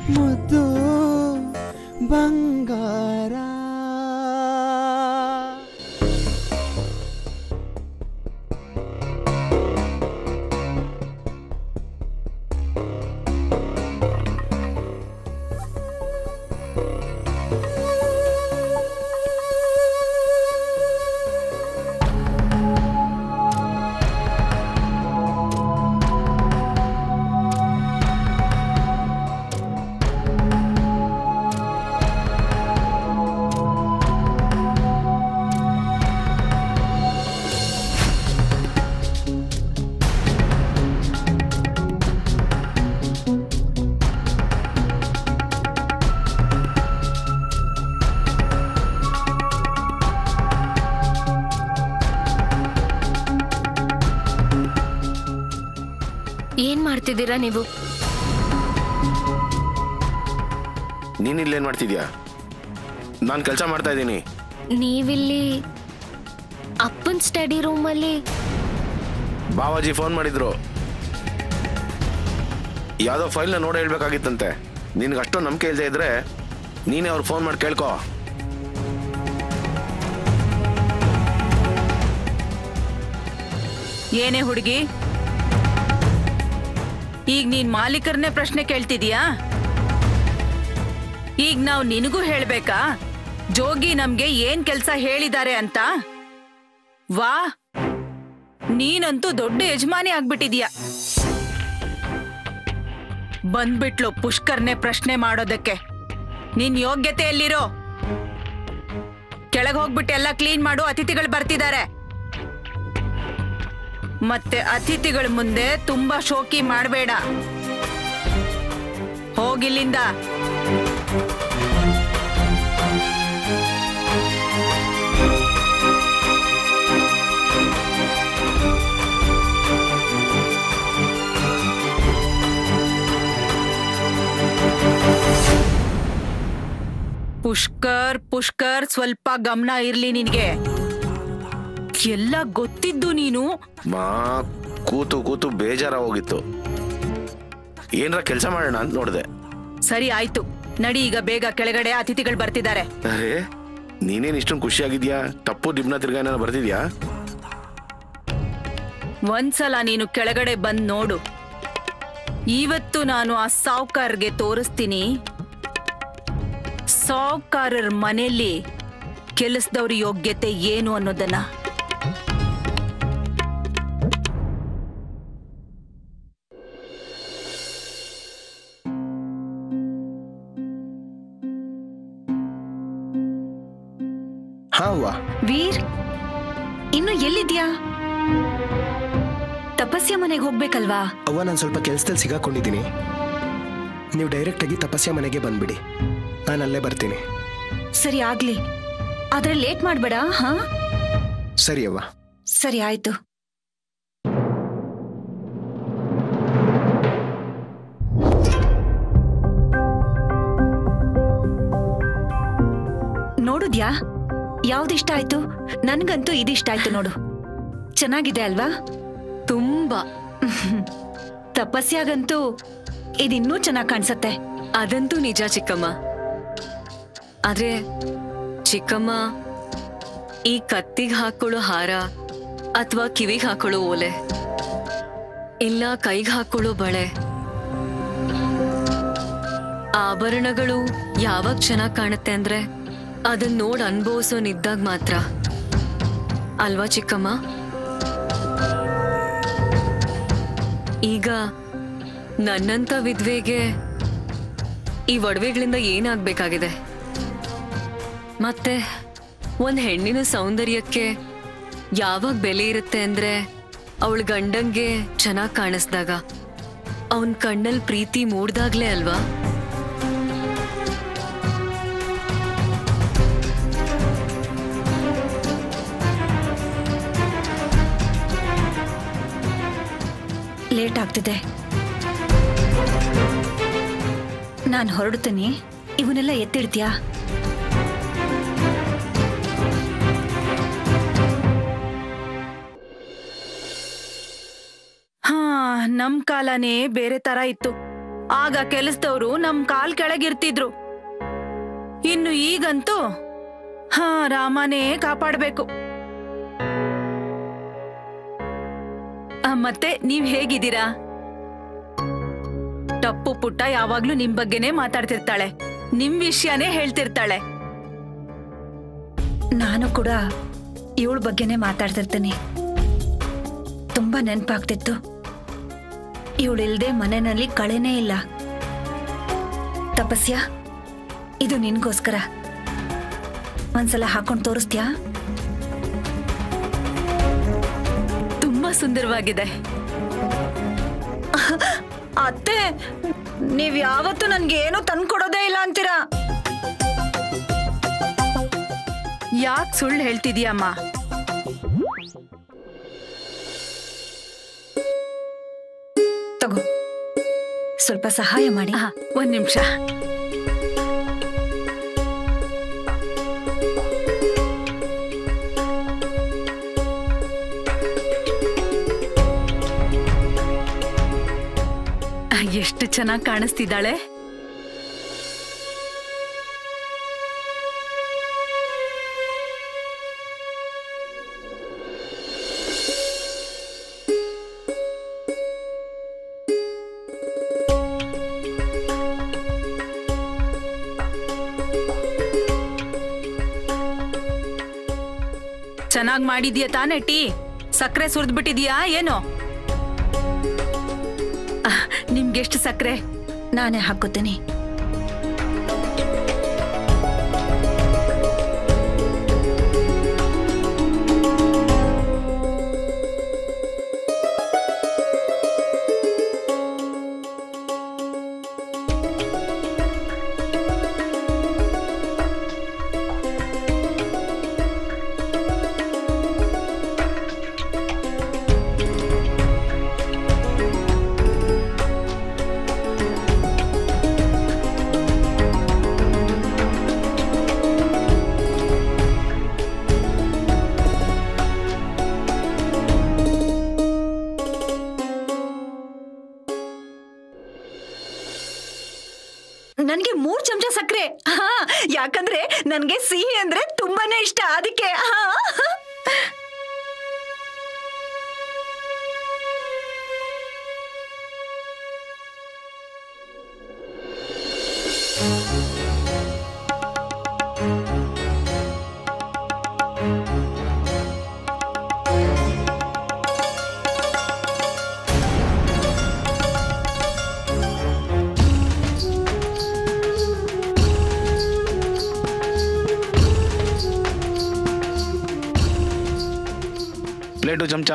ಮುದ್ದು ಬಂಗಾರ ಏನ್ ಮಾಡ್ತಿದ್ದೀರಾ ನೀವು ನೀನ್ ಇಲ್ಲೇನ್ ಮಾಡ್ತಿದ್ಯಾ ನಾನು ಕೆಲಸ ಮಾಡ್ತಾ ಇದ್ದೀನಿ ನೀವಿಲ್ಲಿ ಅಪ್ಪನ್ ಸ್ಟಡಿ ರೂಮಲ್ಲಿ ಬಾವಾಜಿ ಫೋನ್ ಮಾಡಿದ್ರು ಯಾವುದೋ ಫೈಲ್ನ ನೋಡಿ ಹೇಳ್ಬೇಕಾಗಿತ್ತಂತೆ ನಿನ್ಗೆ ಅಷ್ಟೊಂದು ನಂಬಿಕೆ ಇಲ್ಲದೆ ಇದ್ರೆ ನೀನೇ ಅವ್ರಿಗೆ ಫೋನ್ ಮಾಡಿ ಕೇಳ್ಕೊ ಏನೇ ಹುಡುಗಿ ಈಗ ನೀನ್ ಮಾಲೀಕರನ್ನೇ ಪ್ರಶ್ನೆ ಕೇಳ್ತಿದೀಯಾ ಈಗ ನಾವು ನಿನಗೂ ಹೇಳ್ಬೇಕಾ ಜೋಗಿ ನಮ್ಗೆ ಏನ್ ಕೆಲ್ಸ ಹೇಳಿದ್ದಾರೆ ಅಂತ ವಾ ನೀನಂತೂ ದೊಡ್ಡ ಯಜಮಾನಿ ಆಗ್ಬಿಟ್ಟಿದೀಯ ಬಂದ್ಬಿಟ್ಲು ಪುಷ್ಕರ್ನೆ ಪ್ರಶ್ನೆ ಮಾಡೋದಕ್ಕೆ ನಿನ್ ಯೋಗ್ಯತೆ ಎಲ್ಲಿರೋ ಕೆಳಗ್ ಹೋಗ್ಬಿಟ್ಟು ಎಲ್ಲ ಕ್ಲೀನ್ ಮಾಡು ಅತಿಥಿಗಳು ಬರ್ತಿದ್ದಾರೆ ಮತ್ತೆ ಅತಿಥಿಗಳ ಮುಂದೆ ತುಂಬಾ ಶೋಕಿ ಮಾಡಬೇಡ ಹೋಗಿಲ್ಲಿಂದ ಪುಷ್ಕರ್ ಪುಷ್ಕರ್ ಸ್ವಲ್ಪ ಗಮನ ಇರ್ಲಿ ನಿನ್ಗೆ ಎಲ್ಲ ಗೊತ್ತಿದ್ದು ನೀನು ಮಾ ಕೂತು ಕೂತು ಬೇಜಾರ ಹೋಗಿತ್ತು ಏನ್ರ ಕೆಲಸ ಮಾಡೋಣ ಅಂತ ನೋಡಿದೆ ಸರಿ ಆಯ್ತು ನಡಿ ಈಗ ಬೇಗ ಕೆಳಗಡೆ ಅತಿಥಿಗಳು ಬರ್ತಿದ್ದಾರೆ ಅರೇ ನೀನೇನ್ ಇಷ್ಟೊಂದು ಖುಷಿಯಾಗಿದ್ಯಾ ತಪ್ಪು ದಿಬ್ನ ತಿರ್ಗಾ ಏನಾರ ಬರ್ತಿದ್ಯಾ ಒಂದ್ಸಲ ನೀನು ಕೆಳಗಡೆ ಬಂದ್ ನೋಡು ಇವತ್ತು ನಾನು ಆ ಸಾವ್ಕಾರ್ಗೆ ತೋರಿಸ್ತೀನಿ ಸಾವ್ಕಾರರ ಮನೆಯಲ್ಲಿ ಕೆಲಸದವ್ರ ಯೋಗ್ಯತೆ ಏನು ಅನ್ನೋದನ್ನ ಹಾ ಅವ್ವ ವೀರ್ ಇನ್ನು ಎಲ್ಲಿದ್ಯಾ ತಪಸ್ಯ ಮನೆಗೆ ಹೋಗ್ಬೇಕಲ್ವಾ ಅವ್ವ ನಾನು ಸ್ವಲ್ಪ ಕೆಲಸದಲ್ಲಿ ಸಿಗಾಕೊಂಡಿದ್ದೀನಿ ನೀವು ಡೈರೆಕ್ಟಾಗಿ ತಪಸ್ಯ ಮನೆಗೆ ಬಂದ್ಬಿಡಿ ನಾನು ಅಲ್ಲೇ ಬರ್ತೀನಿ ಸರಿ ಆಗ್ಲಿ ಆದ್ರೆ ಲೇಟ್ ಮಾಡ್ಬೇಡ ಹಾ ಸರಿ ಅವ್ವ ಸರಿ ಆಯ್ತು ನೋಡುದ್ಯಾ ಯಾವ್ದಿಷ್ಟ ಆಯ್ತು ನನ್ಗಂತೂ ಇದಿಷ್ಟ ಆಯ್ತು ನೋಡು ಚೆನ್ನಾಗಿದೆ ಅಲ್ವಾ ತುಂಬಾ ತಪಸ್ಯಾಗಂತೂ ಇದಿನ್ನೂ ಚೆನ್ನಾಗ್ ಕಾಣ್ಸತ್ತೆ ಅದಂತೂ ನಿಜ ಚಿಕ್ಕಮ್ಮ ಆದ್ರೆ ಚಿಕ್ಕಮ್ಮ ಈ ಕತ್ತಿಗೆ ಹಾಕೊಳ್ಳೋ ಹಾರ ಅಥವಾ ಕಿವಿಗೆ ಹಾಕೊಳ್ಳೋ ಓಲೆ ಇಲ್ಲ ಕೈಗೆ ಹಾಕೊಳ್ಳೋ ಬಳೆ ಆಭರಣಗಳು ಯಾವಾಗ ಚೆನ್ನಾಗ್ ಕಾಣುತ್ತೆ ಅಂದ್ರೆ ಅದನ್ನ ನೋಡ್ ಅನ್ಭವಿಸೋ ನಿದ್ದಾಗ ಮಾತ್ರ ಅಲ್ವಾ ಚಿಕ್ಕಮ್ಮ ಈಗ ನನ್ನಂತ ವಿದ್ವೆಗೆ ಈ ಒಡವೆಗಳಿಂದ ಏನಾಗ್ಬೇಕಾಗಿದೆ ಮತ್ತೆ ಒಂದ್ ಹೆಣ್ಣಿನ ಸೌಂದರ್ಯಕ್ಕೆ ಯಾವಾಗ ಬೆಲೆ ಇರುತ್ತೆ ಅಂದ್ರೆ ಅವಳ ಗಂಡಂಗೆ ಚೆನ್ನಾಗ್ ಕಾಣಿಸ್ದಾಗ ಅವನ್ ಕಣ್ಣಲ್ ಪ್ರೀತಿ ಮೂಡ್ದಾಗ್ಲೇ ಅಲ್ವಾ ಲೇಟ್ ಆಗ್ತಿದೆ ನಾನ್ ಹೊರಡ್ತೀನಿ ಇವನ್ನೆಲ್ಲ ಎತ್ತಿಡ್ತೀಯಾ ಹಾ ನಮ್ ಕಾಲನೇ ಬೇರೆ ತರ ಇತ್ತು ಆಗ ಕೆಲಸದವ್ರು ನಮ್ ಕಾಲ್ ಕೆಳಗಿರ್ತಿದ್ರು ಇನ್ನು ಈಗಂತೂ ಹಾ ರಾಮನೇ ಕಾಪಾಡ್ಬೇಕು ಆ, ಮತ್ತೆ ನೀವ್ ಹೇಗಿದ್ದೀರಾ ಟಪ್ಪು ಪುಟ್ಟ ಯಾವಾಗ್ಲೂ ನಿಮ್ ಬಗ್ಗೆನೇ ಮಾತಾಡ್ತಿರ್ತಾಳೆ ನಿಮ್ ವಿಷಯನೇ ಹೇಳ್ತಿರ್ತಾಳೆ ನಾನು ಕೂಡ ಇವಳ ಬಗ್ಗೆನೇ ಮಾತಾಡ್ತಿರ್ತೀನಿ ತುಂಬಾ ನೆನಪಾಗ್ತಿತ್ತು ಇವಳಿಲ್ದೆ ಮನೆಯಲ್ಲಿ ಕಳೆನೇ ಇಲ್ಲ ತಪಸ್ಯ ಇದು ನಿನ್ಗೋಸ್ಕರ ಒಂದ್ಸಲ ಹಾಕೊಂಡು ತೋರಿಸ್ತ್ಯಾ ತುಂಬಾ ಸುಂದರವಾಗಿದೆ ಅತ್ತೆ ನೀವ್ ಯಾವತ್ತೂ ನನ್ಗೆ ಏನು ತಂದ್ಕೊಡೋದೇ ಇಲ್ಲ ಅಂತೀರಾ ಯಾಕ್ ಸುಳ್ಳು ಹೇಳ್ತಿದೀಯಮ್ಮ ತಗೋ ಸ್ವಲ್ಪ ಸಹಾಯ ಮಾಡಿ ಆ, ಒಂದ್ ನಿಮಿಷ ಎಷ್ಟು ಚೆನ್ನಾಗಿ ಕಾಣಿಸ್ತಿದ್ದಾಳೆ ಚೆನ್ನಾಗ್ ಮಾಡಿದ್ಯಾ ತಾನೇ ಟೀ ಸಕ್ಕರೆ ಸುರಿದ್ ಬಿಟ್ಟಿದ್ಯಾ ಏನು ಆಹ್, ನಿಮ್ಗೆಷ್ಟು ಸಕ್ಕರೆ ನಾನೇ ಹಾಕೋತೀನಿ ನನ್ಗೆ ಮೂರ್ ಚಮಚ ಸಕ್ಕರೆ ಹಾ ಯಾಕಂದ್ರೆ ನನ್ಗೆ ಸಿಹಿ ಅಂದ್ರೆ ತುಂಬಾನೇ ಇಷ್ಟ ಅದಕ್ಕೆ ಹಾ ಪ್ಲೇಟು ಚಮಚ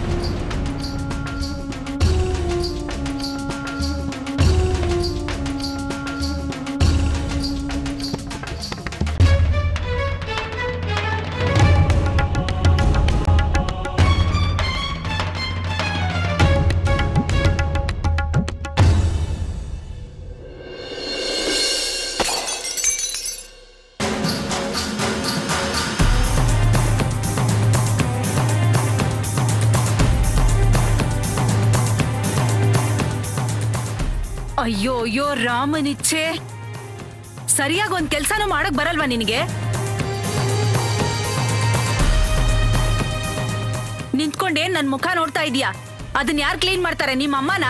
ಅಯ್ಯೋ ಅಯ್ಯೋ ರಾಮನಿಚ್ಛೆ ಸರಿಯಾಗಿ ಒಂದ್ ಕೆಲ್ಸನೂ ಮಾಡಕ್ ಬರಲ್ವಾ ನಿನಗೆ ನಿಂತ್ಕೊಂಡೇನ್ ನನ್ ಮುಖ ನೋಡ್ತಾ ಇದೀಯಾ ಅದನ್ನ ಯಾರು ಕ್ಲೀನ್ ಮಾಡ್ತಾರೆ ನಿಮ್ಮ ಅಮ್ಮನ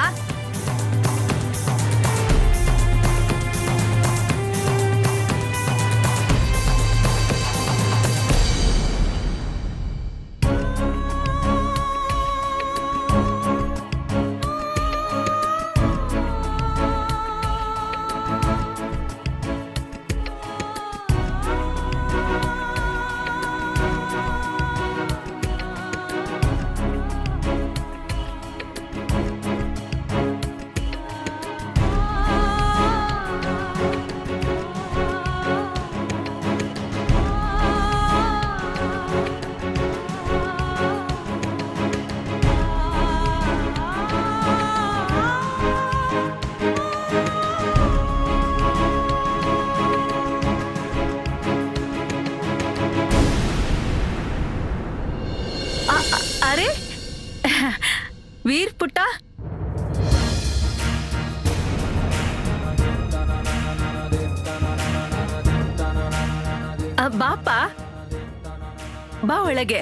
ಬಾಪ ಬಾ ಒಳಗೆ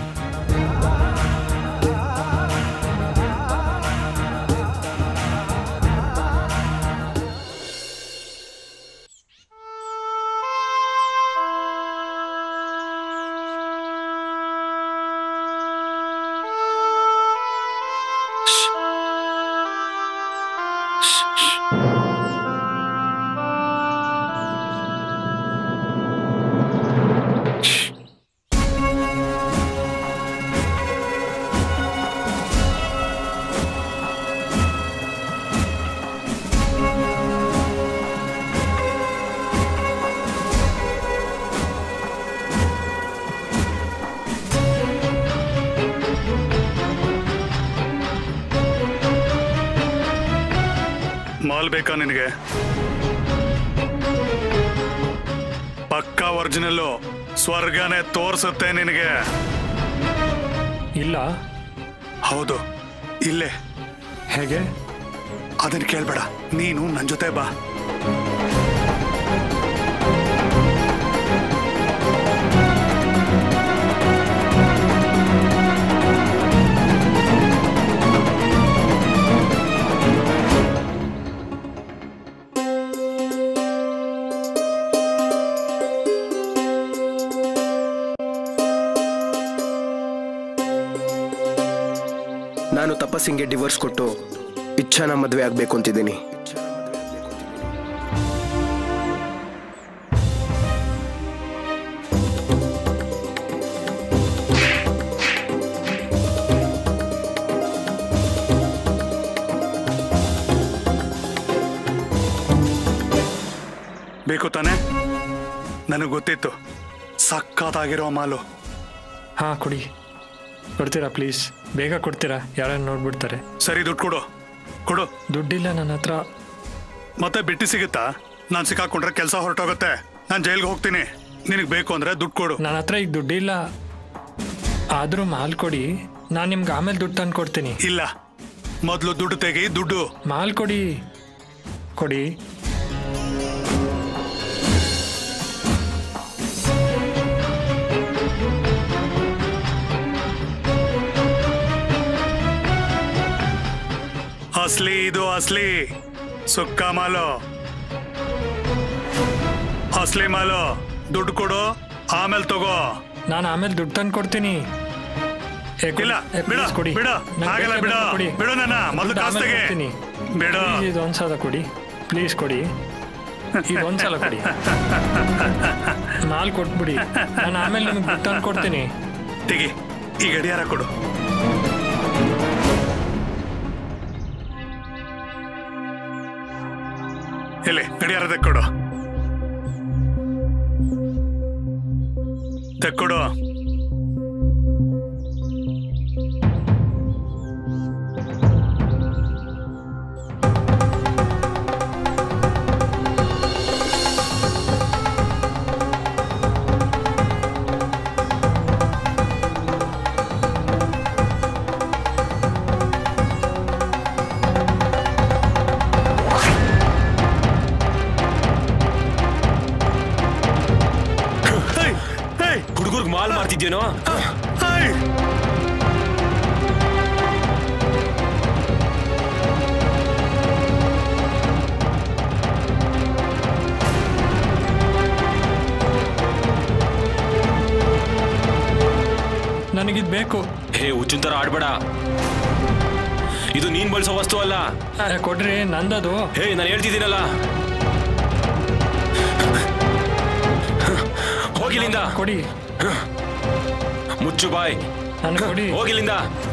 ಮಾಲ್ ಬೇಕಾ ನಿನಗೆ ಪಕ್ಕಾ ಒರಿಜಿನಲ್ಲು ಸ್ವರ್ಗನೇ ತೋರ್ಸುತ್ತೆ ನಿನಗೆ ಇಲ್ಲ ಹೌದು ಇಲ್ಲೇ ಹೇಗೆ ಅದನ್ನ ಕೇಳ್ಬೇಡ ನೀನು ನನ್ ಜೊತೆ ಬಾ ನಾನು ತಪಸ್ಸಿಂಗೆ ಡಿವೋರ್ಸ್ ಕೊಟ್ಟು ಇಚ್ಛಾನ ಮದುವೆ ಆಗ್ಬೇಕು ಅಂತಿದ್ದೀನಿ ಬೇಕು ತಾನೆ ನನಗೆ ಗೊತ್ತಿತ್ತು ಸಕ್ಕತ್ತಾಗಿರೋ ಮಾಲು ಹಾಂ ಕೊಡಿ ಕೊಡ್ತೀರಾ ಪ್ಲೀಸ್ ಬೇಗ ಕೊಡ್ತೀರಾ ಯಾರನ್ನು ನೋಡ್ಬಿಡ್ತಾರೆ ಸರಿ ದುಡ್ಡು ಕೊಡು ಕೊಡು ದುಡ್ಡಿಲ್ಲ ನನ್ನ ಹತ್ರ ಮತ್ತೆ ಬಿಟ್ಟು ಸಿಗುತ್ತಾ ನಾನು ಸಿಕ್ಕಾಕೊಂಡ್ರೆ ಕೆಲಸ ಹೊರಟೋಗುತ್ತೆ ನಾನು ಜೈಲ್ಗೆ ಹೋಗ್ತೀನಿ ನಿನಗೆ ಬೇಕು ಅಂದ್ರೆ ದುಡ್ಡು ಕೊಡು ನನ್ನ ಹತ್ರ ಈಗ ದುಡ್ಡಿಲ್ಲ ಆದರೂ ಮಾಲ್ ಕೊಡಿ ನಾನು ನಿಮ್ಗೆ ಆಮೇಲೆ ದುಡ್ಡು ತಂದು ಕೊಡ್ತೀನಿ ಇಲ್ಲ ಮೊದಲು ದುಡ್ಡು ತೆಗಿ ದುಡ್ಡು ಮಾಲ್ ಕೊಡಿ ಕೊಡಿ ಅಸ್ಲಿ ಇದು ಅಸ್ಲಿ ಸುಕ್ಕ ಮಾಲು ಅಸ್ಲಿ ಮಾಲು ದುಡ್ಡು ಕೊಡು ಆಮೇಲೆ ತಗೋ ನಾನು ಆಮೇಲೆ ದುಡ್ಡು ತಂದು ಕೊಡ್ತೀನಿ ಏ, ಕೊಡಿ. ಇಲ್ಲ ಏ, ಬಿಡ please ಕೊಡಿ ಬಿಡ ನಂಗ್ ಆಗಲ್ಲ ಬಿಡ ಬೇಕಾದ್ರೆ ಕೊಡಿ. ಬಿಡು ನನ್ನ ಮೊದಲು ದುಡ್ಡು ಕಾಸು ಆಮೇಲೆ ತೆಗೆ ಕೊಡ್ತೀನಿ. ಬಿಡ Please ಇದು ಒಂದ್ಸಲ ಕೊಡಿ ಪ್ಲೀಸ್ ಕೊಡಿ ಇದು ಒಂದ್ಸಲ ಕೊಡಿ ಮಾಲ್ ಕೊಟ್ಬಿಡಿ ನಾನು ಆಮೇಲೆ ನಿಮ್ಗೆ ದುಡ್ಡು ತಂದು ಕೊಡ್ತೀನಿ ತೆಗಿ ಈ ಗಡಿಯಾರ ಕೊಡು ಎಲ್ಲಿ ಗಡಿಯಾರ ತೆಕ್ಕೊಡು ತೆಕ್ಕೊಡು ಹೇಯ್, ಹೇಯ್, ಹುಡುಗರ್ಗ್ ಮಾಲ್ ಮಾಡ್ತಿದ್ಯೇನೋ ಹೇಯ್. ನನಗಿದು ಬೇಕು ಹೇ ಹುಚ್ಚಿನ ತರ ಆಡ್ಬೇಡ ಇದು ನೀನ್ ಬಳಸೋ ವಸ್ತು ಅಲ್ಲ ಏ, ಕೊಡ್ರಿ ನಂದದು ಹೇ ನಾನು ಹೇಳ್ತಿದ್ದೀನಲ್ಲ ಹೋಗಿಲಿಂದ ಕೊಡಿ ಮುಚ್ಚು ಬಾಯ್ ನನಗೆ ಕೊಡಿ ಹೋಗಿಲಿಂದ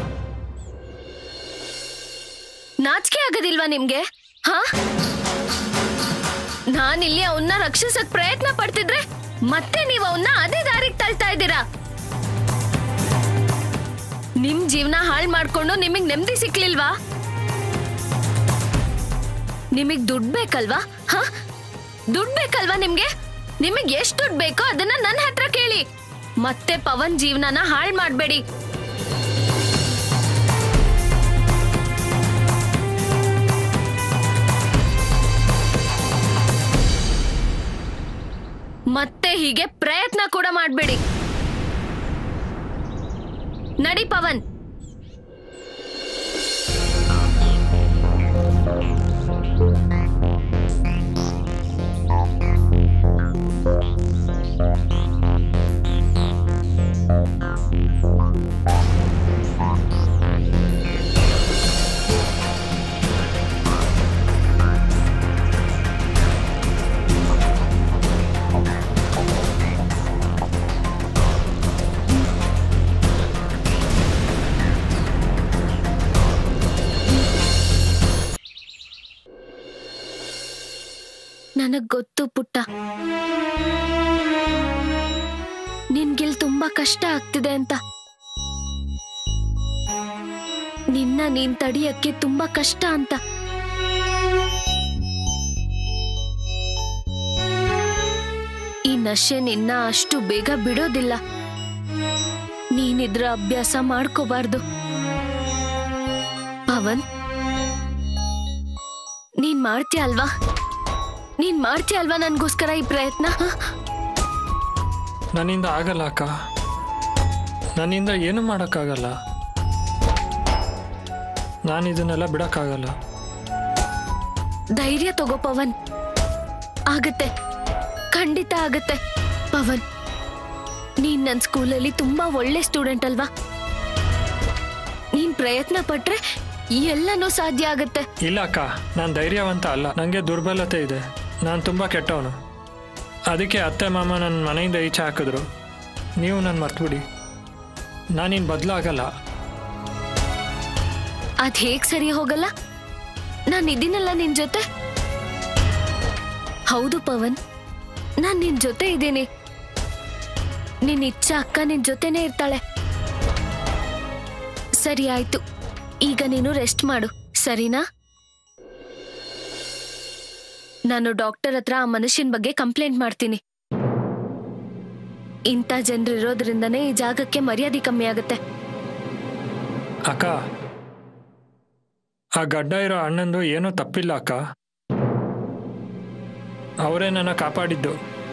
ನಾಚಿಕೆ ಆಗೋದಿಲ್ವಾ ನಿಮ್ಗೆ ಹಾ ನಾನಿಲ್ಲಿ ಅವನ್ನ ರಕ್ಷಿಸಕ್ ಪ್ರಯತ್ನ ಪಡ್ತಿದ್ರೆ ಮತ್ತೆ ನೀವು ಅವನ್ನ ಅದೇ ದಾರಿಗೆ ತಳ್ತಾ ಇದ್ದೀರಾ ನಿಮ್ ಜೀವನ ಹಾಳು ಮಾಡ್ಕೊಂಡು ನಿಮಗ್ ನೆಮ್ಮದಿ ಸಿಕ್ಲಿಲ್ವಾ ನಿಮಗ್ ದುಡ್ಡು ಬೇಕಲ್ವಾ ಹಾ ದುಡ್ಡು ಬೇಕಲ್ವಾ ನಿಮ್ಗೆ ನಿಮಗ್ ಎಷ್ಟು ದುಡ್ಡು ಬೇಕೋ ಅದನ್ನ ನನ್ನ ಹತ್ರ ಕೇಳಿ ಮತ್ತೆ ಪವನ್ ಜೀವನನ ಹಾಳು ಮಾಡ್ಬೇಡಿ ಮತ್ತೆ ಹೀಗೆ ಪ್ರಯತ್ನ ಕೂಡ ಮಾಡ್ಬೇಡಿ ನಡಿ ಪವನ್ ನನಗ್ ಗೊತ್ತು ಪುಟ್ಟ ನಿನ್ಗಿಲ್ ತುಂಬಾ ಕಷ್ಟ ಆಗ್ತಿದೆ ಅಂತ ನಿನ್ನ ನೀನ್ ತಡಿಯಕ್ಕೆ ತುಂಬಾ ಕಷ್ಟ ಅಂತ ಈ ನಶೆ ನಿನ್ನ ಅಷ್ಟು ಬೇಗ ಬಿಡೋದಿಲ್ಲ ನೀನಿದ್ರ ಅಭ್ಯಾಸ ಮಾಡ್ಕೋಬಾರ್ದು ಪವನ್ ನೀನ್ ಮಾಡ್ತೀಯ ಅಲ್ವಾ ನೀನ್ ಮಾಡ್ತೀಯ ಅಲ್ವಾ ನನ್ಗೋಸ್ಕರ ಈ ಪ್ರಯತ್ನ ಹ? ನನ್ನಿಂದ ಆಗಲ್ಲ ಅಕ್ಕ ನನ್ನಿಂದ ಏನು ಮಾಡೋಕ್ಕಾಗಲ್ಲ ನಾನು ಇದನ್ನೆಲ್ಲ ಬಿಡೋಕ್ಕಾಗಲ್ಲ ಧೈರ್ಯ ತಗೋ ಪವನ್ ಆಗತ್ತೆ ಖಂಡಿತ ಆಗತ್ತೆ ಪವನ್ ನೀನ್ ನನ್ ಸ್ಕೂಲಲ್ಲಿ ತುಂಬಾ ಒಳ್ಳೆ ಸ್ಟೂಡೆಂಟ್ ಅಲ್ವಾ ನೀನ್ ಪ್ರಯತ್ನ ಪಟ್ರೆ ಎಲ್ಲನೂ ಸಾಧ್ಯ ಆಗತ್ತೆ ಇಲ್ಲ ಅಕ್ಕ ನಾನು ಧೈರ್ಯವಂತ ಅಲ್ಲ ನನಗೆ ದುರ್ಬಲತೆ ಇದೆ ನಾನು ತುಂಬ ಕೆಟ್ಟವನು ಅದಕ್ಕೆ ಅತ್ತೆ ಮಾಮ ನನ್ನ ಮನೆಯಿಂದ ಈಚೆ ಹಾಕಿದ್ರು ನೀವು ನನ್ನ ಮರ್ತ್ಬಿಡಿ ನಾನಿನ್ನು ಬದಲಾಗಲ್ಲ ಅದ್ ಹೇಗ್ ಸರಿ ಹೋಗಲ್ಲ ನಾನ್ ಇದೀನಲ್ಲ ನಿನ್ ಜೊತೆ ಹೌದು ಪವನ್ ನಾನ್ ನಿನ್ ಜೊತೆ ಇದ್ದೀನಿ ನಿನ್ ಇಚ್ಛ ಅಕ್ಕ ನಿನ್ ಜೊತೆನೇ ಇರ್ತಾಳೆ ಸರಿ ಆಯ್ತು ಈಗ ನೀನು ರೆಸ್ಟ್ ಮಾಡು ಸರಿನಾ ನಾನು ಡಾಕ್ಟರ್ ಹತ್ರ ಆ ಮನುಷ್ಯನ ಬಗ್ಗೆ ಕಂಪ್ಲೇಂಟ್ ಮಾಡ್ತೀನಿ ಇಂಥ ಜನರಿರೋದ್ರಿಂದನೇ ಈ ಜಾಗಕ್ಕೆ ಮರ್ಯಾದೆ ಕಮ್ಮಿ ಆಗುತ್ತೆ ಅಕ್ಕ ಆ ಗಡ್ಡ ಇರೋ ಅಣ್ಣಂದು ಏನೂ ತಪ್ಪಿಲ್ಲ ಅಕ್ಕ ಅವರೇ ನನ್ನ ಕಾಪಾಡಿದ್ದು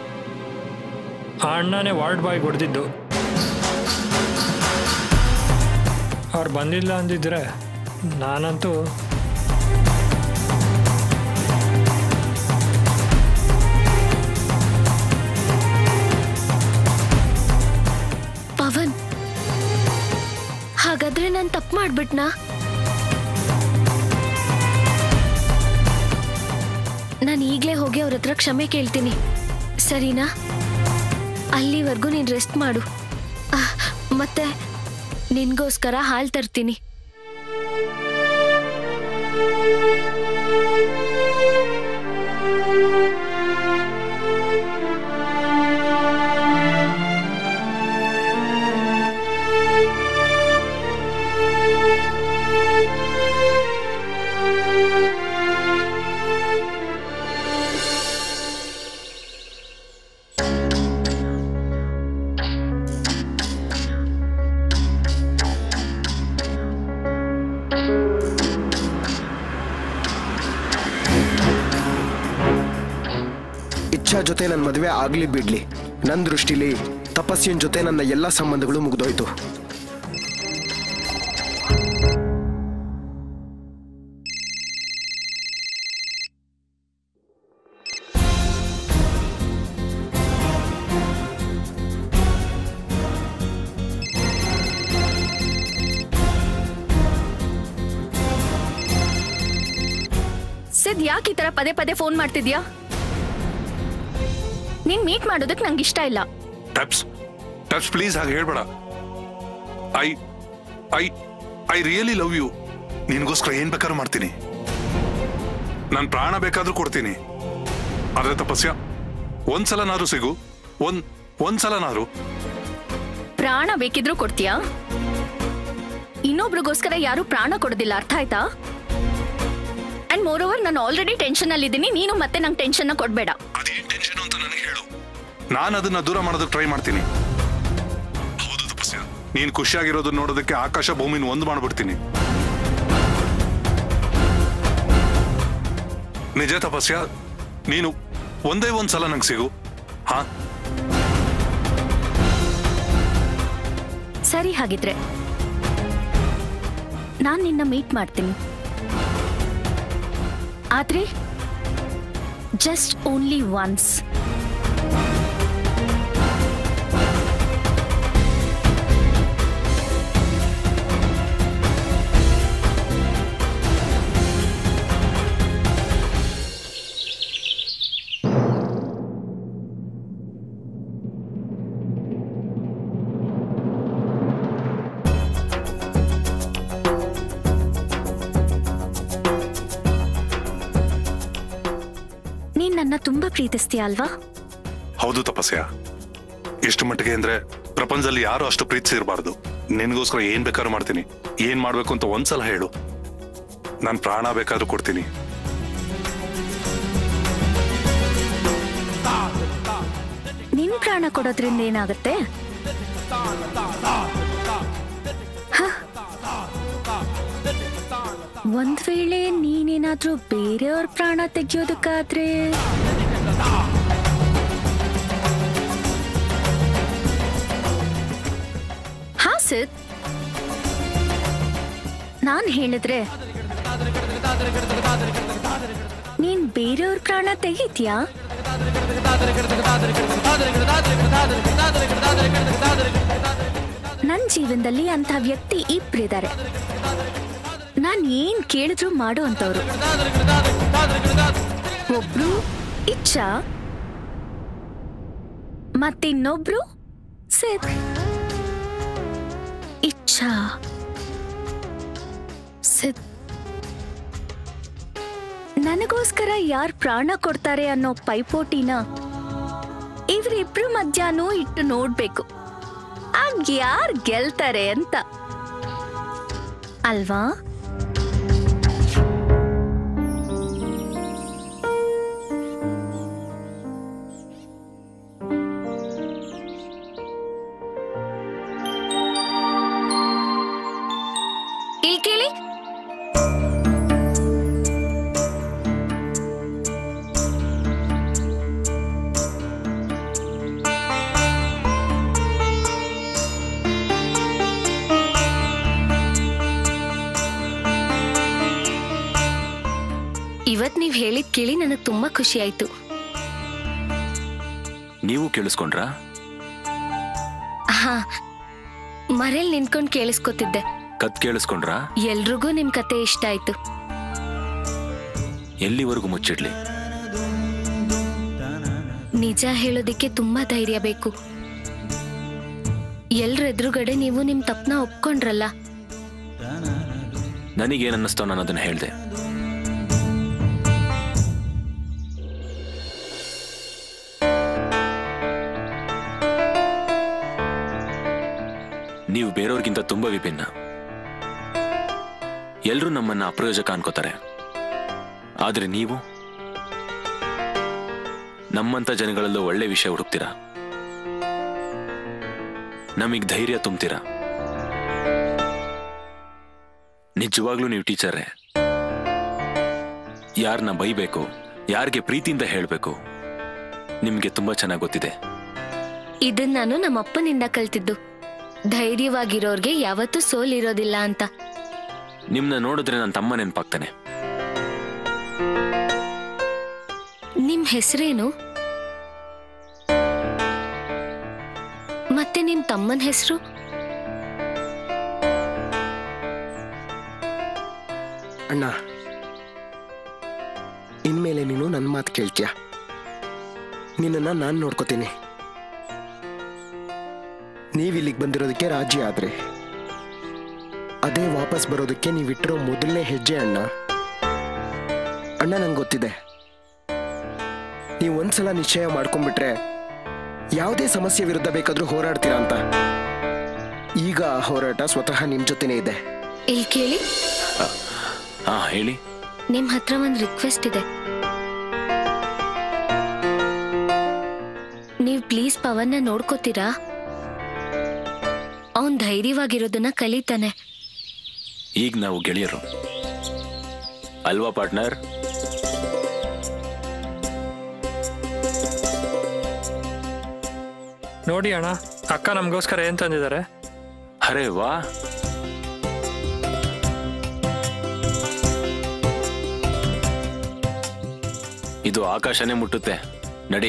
ಆ ಅಣ್ಣನೇ ವಾರ್ಡ್ ಬಾಯ್ ಹೊಡೆದಿದ್ದು ಅವ್ರು ಬಂದಿಲ್ಲ ಅಂದಿದ್ರೆ ನಾನಂತೂ ಪವನ್ ಹಾಗಾದ್ರೆ ನಾನು ತಪ್ಪು ಮಾಡ್ಬಿಟ್ನಾ ನಾನು ಈಗಲೇ ಹೋಗಿ ಅವ್ರ ಹತ್ರ ಕ್ಷಮೆ ಕೇಳ್ತೀನಿ ಸರಿನಾ ಅಲ್ಲಿವರೆಗೂ ನೀನು ರೆಸ್ಟ್ ಮಾಡು ಆಹ್, ಮತ್ತೆ ನಿನ್ಗೋಸ್ಕರ ಹಾಲು ತರ್ತೀನಿ ಇಚ್ಛಾ ಜೊತೆ ನನ್ನ ಮದುವೆ ಆಗ್ಲಿ ಬಿಡ್ಲಿ ನನ್ನ ದೃಷ್ಟಿಲಿ ತಪಸ್ಸಿನ ಜೊತೆ ನನ್ನ ಎಲ್ಲ ಸಂಬಂಧಗಳು ಮುಗ್ದೋಯ್ತು ಸಿದ್ ಯಾಕೆ ಈ ತರ ಪದೇ ಪದೇ ಫೋನ್ ಮಾಡ್ತಿದ್ಯಾ ನೀನ್ ಮೀಟ್ ಮಾಡೋದಕ್ ನಂಗೆ ಇಷ್ಟ ಇಲ್ಲ ಟಪ್ಸ್ ಟಪ್ಸ್ ಪ್ಲೀಸ್ ಹಾಗೆ ಹೇಳ್ಬೇಡ I I I really love you ನಿನ್ಗೋಸ್ಕರ ಏನ್ ಬೇಕಾದ್ರೂ ಮಾಡ್ತೀನಿ ನಾನು ಪ್ರಾಣ ಬೇಕಾದ್ರೂ ಕೊಡ್ತೀನಿ ಆದ್ರೆ ತಪಸ್ಯ ಒಂದ್ಸಲನಾದ್ರೂ ಸಿಗು ಒಂದ್ ಒಂದ್ಸಲನಾದ್ರೂ ಪ್ರಾಣ ಬೇಕಿದ್ರೂ ಕೊಡ್ತೀಯಾ ಇನ್ನೊಬ್ರಿಗೋಸ್ಕರ ಯಾರು ಪ್ರಾಣ ಕೊಡೋದಿಲ್ಲ ಅರ್ಥ ಆಯ್ತಾ ಅಂಡ್ ಮೋರ್ ಓವರ್ ನಾನು ಆಲ್ರೆಡಿ ಟೆನ್ಷನ್ ಅಲ್ಲಿ ಇದ್ದೀನಿ ನೀನು ಮತ್ತೆ ನಂಗೆ ಟೆನ್ಷನ್ ಕೊಡ್ಬೇಡ ಅದೇನ್ ಟೆನ್ಷನ್ ಅಂತ ನನಗೆ ಹೇಳು ನಾನು ಅದನ್ನ ದೂರ ಮಾಡೋದಕ್ಕೆ ಟ್ರೈ ಮಾಡ್ತೀನಿ ಹೌದು ತಪಸ್ಯ ನೀನ್ ಖುಷಿಯಾಗಿರೋದನ್ನ ನೋಡೋದಕ್ಕೆ ಆಕಾಶ ಭೂಮಿನ ಒಂದು ಮಾಡ್ಬಿಡ್ತೀನಿ ನಿಜ ತಪಸ್ಯ ನೀನು ಒಂದೇ ಒಂದ್ ಸಲ ನಂಗೆ ಸಿಗು ಹಾ ಸರಿ ಹಾಗಿದ್ರೆ ನಾನು ನಿನ್ನ ಮೀಟ್ ಮಾಡ್ತೀನಿ ಆದ್ರೆ ಜಸ್ಟ್ ಓನ್ಲಿ ಒನ್ಸ್ ನೀನ್ ನನ್ನ ತುಂಬಾ ಪ್ರೀತಿಸ್ತೀಯ ಅಲ್ವಾ ಹೌದು ತಪಸ್ಯ ಎಷ್ಟು ಮಟ್ಟಿಗೆ ಅಂದ್ರೆ ಪ್ರಪಂಚದಲ್ಲಿ ಯಾರು ಅಷ್ಟು ಪ್ರೀತಿಸಿರಬಾರ್ದು ನಿನಗೋಸ್ಕರ ಏನ್ ಬೇಕಾದ್ರೂ ಮಾಡ್ತೀನಿ ಏನ್ ಮಾಡ್ಬೇಕು ಅಂತ ಒಂದ್ಸಲ ಹೇಳು ನಾನು ಪ್ರಾಣ ಬೇಕಾದ್ರೂ ಕೊಡ್ತೀನಿ ನಿನ್ ಪ್ರಾಣ ಕೊಡೋದ್ರಿಂದ ಏನಾಗುತ್ತೆ ಹ. ಒಂದ್ ವೇಳೆ ನೀನೇನಾದ್ರೂ ಬೇರೆಯವ್ರ ಪ್ರಾಣ ತೆಗಿಯೋದಕ್ಕಾದ್ರೆ ಹಾ ಸಿದ್ ನಾನ್ ಹೇಳಿದ್ರೆ ನೀನ್ ಬೇರೆಯವ್ರ ಪ್ರಾಣ ತೆಗಿತ್ಯಾ ನನ್ ಜೀವನದಲ್ಲಿ ಅಂತ ವ್ಯಕ್ತಿ ಇಬ್ರಿದ್ದಾರೆ ನಾನ್ ಏನ್ ಕೇಳಿದ್ರು ಮಾಡೋ ಅಂತವ್ರು ಒಬ್ರು ಇಚ್ಛಾ ಮತ್ತಿನ್ನೊಬ್ರು ಸಿದ್ ಇಚ್ಛಾ ಸಿದ್ ನನಗೋಸ್ಕರ ಯಾರ್ ಪ್ರಾಣ ಕೊಡ್ತಾರೆ ಅನ್ನೋ ಪೈಪೋಟಿನ ಇವ್ರಿಬ್ರು ಮಧ್ಯಾಹ್ನ ಇಟ್ಟು ನೋಡ್ಬೇಕು ಆಗ ಯಾರ್ ಗೆಲ್ತಾರೆ ಅಂತ ಅಲ್ವಾ ಇಲ್ಲಿ ಕೇಳಿ ಇವತ್ ನೀವ್ ಹೇಳಿದ್ ಕೇಳಿ ನನಗ್ ತುಂಬಾ ಖುಷಿ ಆಯ್ತು ನೀವು ಕೇಳಿಸ್ಕೊಂಡ್ರಾ ಹಾ ಮರೇಲ್ ನಿಂತ್ಕೊಂಡ್ ಕೇಳಿಸ್ಕೊತಿದ್ದೆ ಕತ್ ಕೇಳಿಸ್ಕೊಂಡ್ರಾ ಎಲ್ರಿಗೂ ನಿಮ್ ಕತೆ ಇಷ್ಟ ಆಯ್ತು ಎಲ್ಲಿವರೆಗೂ ಮುಚ್ಚಿಡ್ಲಿ ನಿಜ ಹೇಳೋದಿಕ್ಕೆ ತುಂಬಾ ಧೈರ್ಯ ಬೇಕು ಎಲ್ರ ಎದುರುಗಡೆ ನೀವು ನಿಮ್ ತಪ್ಪನ ಒಪ್ಕೊಂಡ್ರಲ್ಲ ನನಗೇನ್ ಅನ್ನಿಸ್ತೋ ನಾನು ಅದನ್ನ ಹೇಳ್ದೆ ನೀವು ಬೇರೆಯವ್ರಿಗಿಂತ ತುಂಬಾ ವಿಭಿನ್ನ ಎಲ್ರೂ ನಮ್ಮನ್ನ ಅಪ್ರಯೋಜಕ ಅನ್ಕೋತಾರೆ ಆದ್ರೆ ನೀವು ನಮ್ಮಂತ ಜನಗಳಲ್ಲೂ ಒಳ್ಳೆ ವಿಷಯ ಹುಡುಕ್ತೀರಾ ನಮಗ್ ಧೈರ್ಯ ತುಂಬ್ತೀರಾ ನಿಜವಾಗ್ಲೂ ನೀವು ಟೀಚರೇ ಯಾರನ್ನ ಬೈಬೇಕು ಯಾರಿಗೆ ಪ್ರೀತಿಯಿಂದ ಹೇಳಬೇಕು ನಿಮ್ಗೆ ತುಂಬಾ ಚೆನ್ನಾಗಿ ಗೊತ್ತಿದೆ ಇದನ್ ನಾನು ನಮ್ಮ ಅಪ್ಪನಿಂದ ಕಲ್ತಿದ್ದು ಧೈರ್ಯವಾಗಿರೋರ್ಗೆ ಯಾವತ್ತೂ ಸೋಲಿರೋದಿಲ್ಲ ಅಂತ ನಿಮ್ನ ನೋಡಿದ್ರೆ ನನ್ನ ತಮ್ಮ ನೆನಪಾಗ್ತಾನೆ ನಿಮ್ ಹೆಸರೇನು ಮತ್ತೆ ನಿಮ್ ತಮ್ಮನ ಹೆಸರು ಅಣ್ಣ ಇನ್ಮೇಲೆ ನೀನು ನನ್ನ ಮಾತು ಕೇಳ್ತೀಯ ನಿನ್ನನ್ನ ನಾನು ನೋಡ್ಕೋತೀನಿ ನೀವು ಇಲ್ಲಿಗೆ ಬಂದಿರೋದಕ್ಕೆ ರಾಜಿ ಆದ್ರೆ ಅದೇ ವಾಪಸ್ ಬರೋದಕ್ಕೆ ನೀವಿಟ್ಟಿರೋ ಮೊದಲನೇ ಹೆಜ್ಜೆ ಅಣ್ಣ ಅಣ್ಣ ನಂಗೆ ಗೊತ್ತಿದೆ ನೀವು ಒಂದ್ಸಲ ನಿಶ್ಚಯ ಮಾಡ್ಕೊಂಡ್ಬಿಟ್ರೆ ಯಾವುದೇ ಸಮಸ್ಯೆ ವಿರುದ್ಧ ಬೇಕಾದ್ರೂ ಹೋರಾಡ್ತೀರಾ ಅಂತ ಈಗ ಆ ಹೋರಾಟ ಸ್ವತಃ ನಿಮ್ ಜೊತೆನೇ ಇದೆ ಇಲ್ಲಿ ಕೇಳಿ ಹಾ ಹೇಳಿ ನಿಮ್ ಹತ್ರ ಒಂದ್ ರಿಕ್ವೆಸ್ಟ್ ಇದೆ ನೀವ್ ಪ್ಲೀಸ್ ಪವನ್ನ ನೋಡ್ಕೋತೀರಾ ಅವನ್ ಧೈರ್ಯವಾಗಿರೋದನ್ನ ಕಲಿತಾನೆ ಈಗ ನಾವು ಗೆಳೆಯರು ಅಲ್ವಾ ಪಾರ್ಟ್ನರ್ ನೋಡಿ ಅಣ್ಣ ಅಕ್ಕ ನಮಗೋಸ್ಕರ ಏನ್ ತಂದಿದ್ದಾರೆ ಅರೆ ವಾ ಇದು ಆಕಾಶನೇ ಮುಟ್ಟುತ್ತೆ ನಡಿ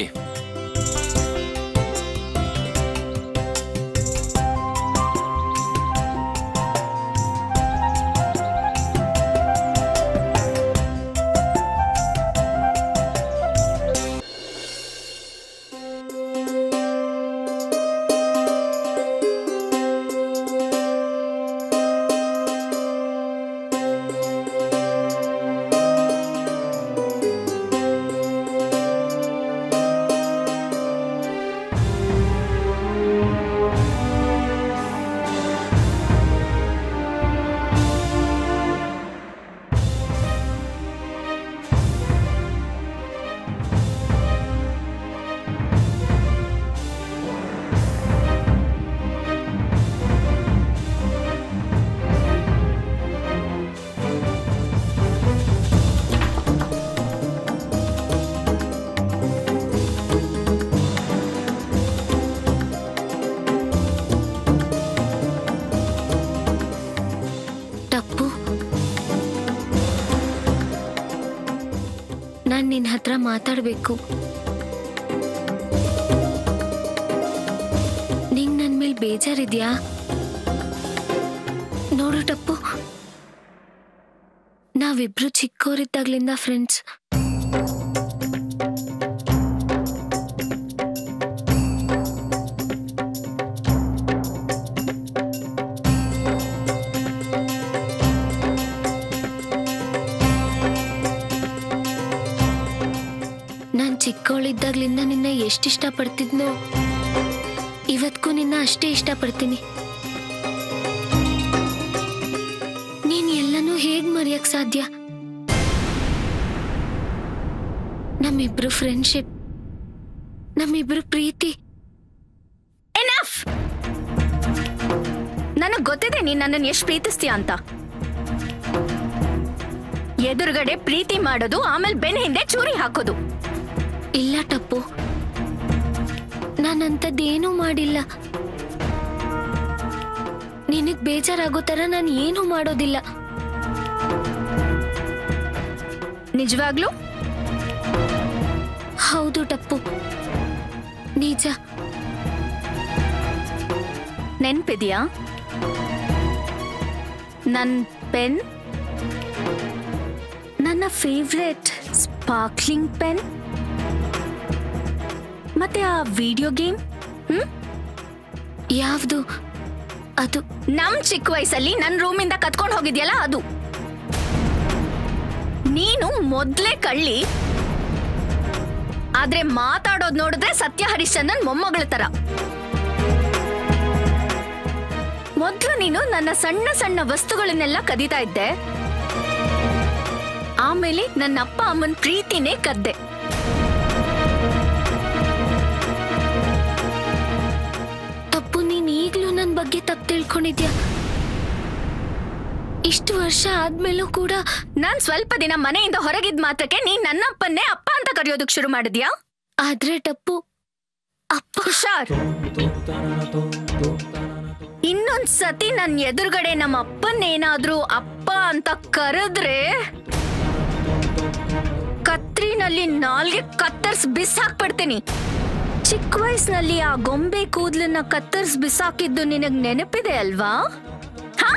ಟಪ್ಪು ನಾನ್ ನಿನ್ ಹತ್ರ ಮಾತಾಡ್ಬೇಕು ನಿಂಗ್ ನನ್ ಮೇಲ್ ಬೇಜಾರಿದ್ಯಾ ನೋಡು ಟಪ್ಪು ನಾವಿಬ್ರು ಚಿಕ್ಕವರಿದ್ದಾಗ್ಲಿಂದ ಫ್ರೆಂಡ್ಸ್ ನಾನ್ ಚಿಕ್ಕವಳಿದ್ದಾಗ್ಲಿಂದ ನಿನ್ನ ಎಷ್ಟು ಇಷ್ಟಪಡ್ತಿದ್ನೋ ಇವತ್ಗೂ ನಿನ್ನ ಅಷ್ಟೇ ಇಷ್ಟಪಡ್ತೀನಿ ನೀನ್ ಎಲ್ಲನೂ ಹೇಗ್ ಮರೆಯಕ್ ಸಾಧ್ಯ ನಮ್ಮಿಬ್ರು ಫ್ರೆಂಡ್ಶಿಪ್ ನಮ್ಮಿಬ್ರು ಪ್ರೀತಿ ಎನಫ್ ನನಗ್ ಗೊತ್ತಿದೆ ನೀನ್ ನನ್ನನ್ನು ಎಷ್ಟು ಪ್ರೀತಿಸ್ತೀಯ ಅಂತ ಎದುರುಗಡೆ ಪ್ರೀತಿ ಮಾಡೋದು ಆಮೇಲೆ ಬೆನ್ ಹಿಂದೆ ಚೂರಿ ಹಾಕೋದು ಇಲ್ಲ ಟಪ್ಪು ನಾನಂಥದ್ದೇನೂ ಮಾಡಿಲ್ಲ ನಿನಗ್ ಬೇಜಾರಾಗೋ ತರ ನಾನು ಏನೂ ಮಾಡೋದಿಲ್ಲ ನಿಜವಾಗ್ಲೂ ಹೌದು ಟಪ್ಪು ನಿಜ ನೆನ್ಪಿದ್ಯಾ ನನ್ ಪೆನ್ ನನ್ನ ಫೇವ್ರೆಟ್ ಸ್ಪಾರ್ಕ್ಲಿಂಗ್ ಪೆನ್ ಮತ್ತೆ ಆ ವಿಡಿಯೋ ಗೇಮ್ ಹ್ಮ್ ಯಾವ್ದು ಅದು ನಮ್ ಚಿಕ್ಕ ವಯಸ್ಸಲ್ಲಿ ನನ್ ರೂಮಿಂದ ಕತ್ಕೊಂಡು ಹೋಗಿದ್ಯಲ್ಲ ಅದು ನೀನು ಮೊದ್ಲೇ ಕಳ್ಳಿ ಆದ್ರೆ ಮಾತಾಡೋದ್ ನೋಡಿದ್ರೆ ಸತ್ಯ ಹರಿಶ್ಚಂದ್ರನ್ ಮೊಮ್ಮಗಳ ತರ ಮೊದ್ಲು ನೀನು ನನ್ನ ಸಣ್ಣ ಸಣ್ಣ ವಸ್ತುಗಳನ್ನೆಲ್ಲ ಕದೀತಾ ಇದ್ದೆ ಆಮೇಲೆ ನನ್ನ ಅಪ್ಪ ಅಮ್ಮನ್ ಪ್ರೀತಿನೇ ಕದ್ದೆ ತಪ್ಪು ನೀನ್ ಈಗ್ಲೂ ನನ್ ಬಗ್ಗೆ ತಪ್ಪು ತಿಳ್ಕೊಂಡಿದ್ಯಾ ಇಷ್ಟು ವರ್ಷ ಆದ್ಮೇಲೂ ಕೂಡ ನಾನ್ ಸ್ವಲ್ಪ ದಿನ ಮನೆಯಿಂದ ಹೊರಗಿದ್ ಮಾತ್ರಕ್ಕೆ ನೀನ್ ನನ್ನಪ್ಪನ್ನೇ ಅಪ್ಪ ಅಂತ ಕರೆಯೋದಕ್ ಶುರು ಮಾಡಿದ್ಯಾ ಆದ್ರೆ ಟಪ್ಪು ಅಪ್ಪ ಹುಷಾರ್ ಇನ್ನೊಂದ್ ಸತಿ ನನ್ ಎದುರುಗಡೆ ನಮ್ಮ ಅಪ್ಪನ್ನೇನಾದ್ರೂ ಅಪ್ಪ ಅಂತ ಕರೆದ್ರೆ ಕತ್ರಿನಲ್ಲಿ ನಾಲ್ಗೆ ಕತ್ತರ್ಸ್ ಬಿಸಾಕ್ಬಿಡ್ತೀನಿ ಚಿಕ್ಕ ವಯಸ್ಸಿನಲ್ಲಿ ಆ ಗೊಂಬೆ ಕೂದ್ಲನ್ನ ಕತ್ತರ್ಸ್ ಬಿಸಾಕಿದ್ದು ನಿನಗ್ ನೆನಪಿದೆ ಅಲ್ವಾ ಹಾ